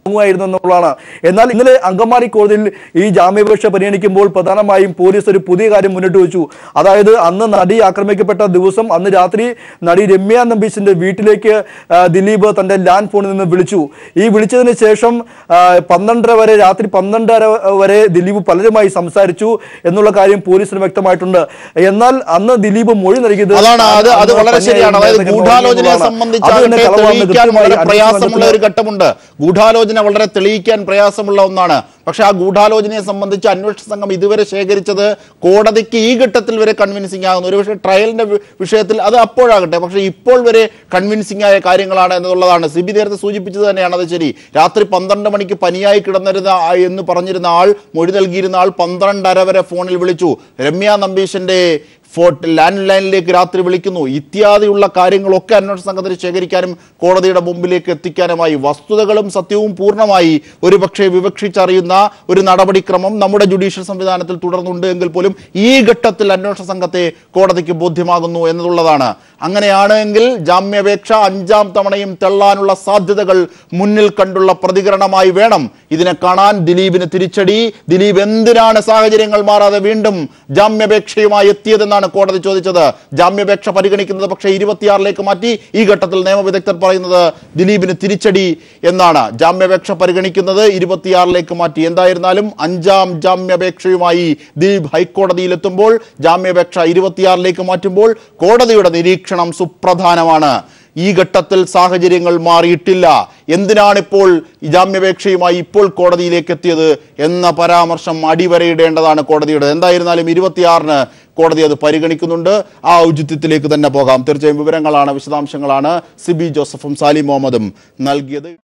വാങ്ങുമായിരുന്നു എന്നുള്ളതാണ് എന്നാൽ ഇന്നലെ അങ്കമാലി കോടതിയിൽ ഈ ജാമ്യാപേക്ഷ പരിഗണിക്കുമ്പോൾ പ്രധാനമായും പോലീസ് ഒരു പുതിയ കാര്യം മുന്നോട്ട് വെച്ചു അതായത് അന്ന് നടി ആക്രമിക്കപ്പെട്ട ദിവസം അന്ന് രാത്രി നടി രമ്യ നമ്പീശിന്റെ വീട്ടിലേക്ക് ആ, ദിലീപ് തന്റെ ലാൻഡ് ഫോണിൽ നിന്ന് വിളിച്ചു ഈ വിളിച്ചതിന് ശേഷം ആ, പന്ത്രണ്ടര വരെ രാത്രി പന്ത്രണ്ടര വരെ ദിലീപ് പലരുമായി സംസാരിച്ചു എന്നുള്ള കാര്യം പോലീസിന് വ്യക്തമായിട്ടുണ്ട് എന്നാൽ അന്ന് ദിലീപ് മൊഴി നൽകിയത് അതാണ് അത് അത് അന്ന് വളരെ ശരിയാണ് അതായത് പനിയായി ഗൂഢാലോചനയെ എന്നുള്ളതാണ്. അത് തന്നെ സംബന്ധിച്ചാകട്ടെ കളവാണെന്ന് തെളിയിക്കാൻ കൃത്യമായി വളരെ അന്വേഷണ പ്രയാസമുള്ള ഒരു സംഘത്തിന് ഘട്ടമുണ്ട് ഗൂഢാലോചന വളരെ തെളിയിക്കാൻ പ്രയാസമുള്ള ഒന്നാണ് പക്ഷെ ആ ഗൂഢാലോചനയെ സംബന്ധിച്ച് അന്വേഷണ സംഘം ഇതുവരെ ശേഖരിച്ചത് കോടതിക്ക് ഈ ഘട്ടത്തിൽ വരെ കൺവിൻസിംഗ് ആകുന്നു ഒരുപക്ഷെ ട്രയലിന്റെ വി- വിഷയത്തിൽ അത് അപ്പോഴാകട്ടെ പക്ഷെ ഇപ്പോൾ വരെ കൺവിൻസിംഗ് ആയ കാര്യങ്ങളാണ് എന്നുള്ളതാണ് സിബി നേരത്തെ സൂചിപ്പിച്ചത് തന്നെയാണ് അത് ശരി രാത്രി പന്ത്രണ്ട് മണിക്ക് പനിയായി കിടന്നിരുന്ന ആ- എന്ന് പറഞ്ഞിരുന്ന ആൾ മൊഴി നൽകിയിരുന്ന ആൾ പന്ത്രണ്ടര വരെ ഫോണിൽ വിളിച്ചു രമ്യ നമ്പീശന്റെ ഫോർട്ട് ലാൻഡ് ലൈനിലേക്ക് രാത്രി വിളിക്കുന്നു ഇത്യാദിയുള്ള കാര്യങ്ങളൊക്കെ അന്വേഷണ സംഘത്തിന് ശേഖരിക്കാനും കോടതിയുടെ മുമ്പിലേക്ക് എത്തിക്കാനുമായി വസ്തുതകളും സത്യവും പൂർണ്ണമായി ഒരു പക്ഷേ വിവക്ഷിച്ചറിയുന്ന ഒരു നടപടിക്രമം നമ്മുടെ ജുഡീഷ്യൽ സംവിധാനത്തിൽ തുടർന്നുണ്ട് എങ്കിൽ പോലും ഈ ഘട്ടത്തിൽ അന്വേഷണ സംഘത്തെ കോടതിക്ക് ബോധ്യമാകുന്നു എന്നുള്ളതാണ് അങ്ങനെയാണ് എങ്കിൽ ജാമ്യാപേക്ഷ അഞ്ചാം തവണയും തെള്ളാനുള്ള സാധ്യതകൾ മുന്നിൽ കണ്ടുള്ള പ്രതികരണമായി വേണം ഇതിനെ കാണാൻ ദിലീപിന് തിരിച്ചടി ദിലീപ് എന്തിനാണ് സാഹചര്യങ്ങൾ മാറാതെ വീണ്ടും ജാമ്യാപേക്ഷയുമായി എത്തിയതെന്നാണ് കോടതി ചോദിച്ചത് ജാമ്യാപേക്ഷ പരിഗണിക്കുന്നത് പക്ഷേ ഇരുപത്തിയാറിലേക്ക് മാറ്റി ഈ ഘട്ടത്തിൽ നിയമവിദഗ്ധർ പറയുന്നത് ദിലീപിന് തിരിച്ചടി എന്നാണ് ജാമ്യാപേക്ഷ പരിഗണിക്കുന്നത് ഇരുപത്തിയാറിലേക്ക് മാറ്റി എന്തായിരുന്നാലും അഞ്ചാം ജാമ്യാപേക്ഷയുമായി ദിലീപ് ഹൈക്കോടതിയിലെത്തുമ്പോൾ ജാമ്യാപേക്ഷ ഇരുപത്തിയാറിലേക്ക് മാറ്റുമ്പോൾ കോടതിയുടെ നിരീക്ഷണം സുപ്രധാനമാണ് ഈ ഘട്ടത്തിൽ സാഹചര്യങ്ങൾ മാറിയിട്ടില്ല എന്തിനാണിപ്പോൾ ഈ ജാമ്യാപേക്ഷയുമായി ഇപ്പോൾ കോടതിയിലേക്ക് എത്തിയത് എന്ന പരാമർശം അടിവരയിടേണ്ടതാണ് കോടതിയുടെ എന്തായിരുന്നാലും ഇരുപത്തിയാറിന് കോടതി അത് പരിഗണിക്കുന്നുണ്ട് ആ ഔചിത്യത്തിലേക്ക് തന്നെ പോകാം തീർച്ചയായും വിവരങ്ങളാണ് വിശദാംശങ്ങളാണ് സിബി ജോസഫും സാലി മുഹമ്മദും നൽകിയത്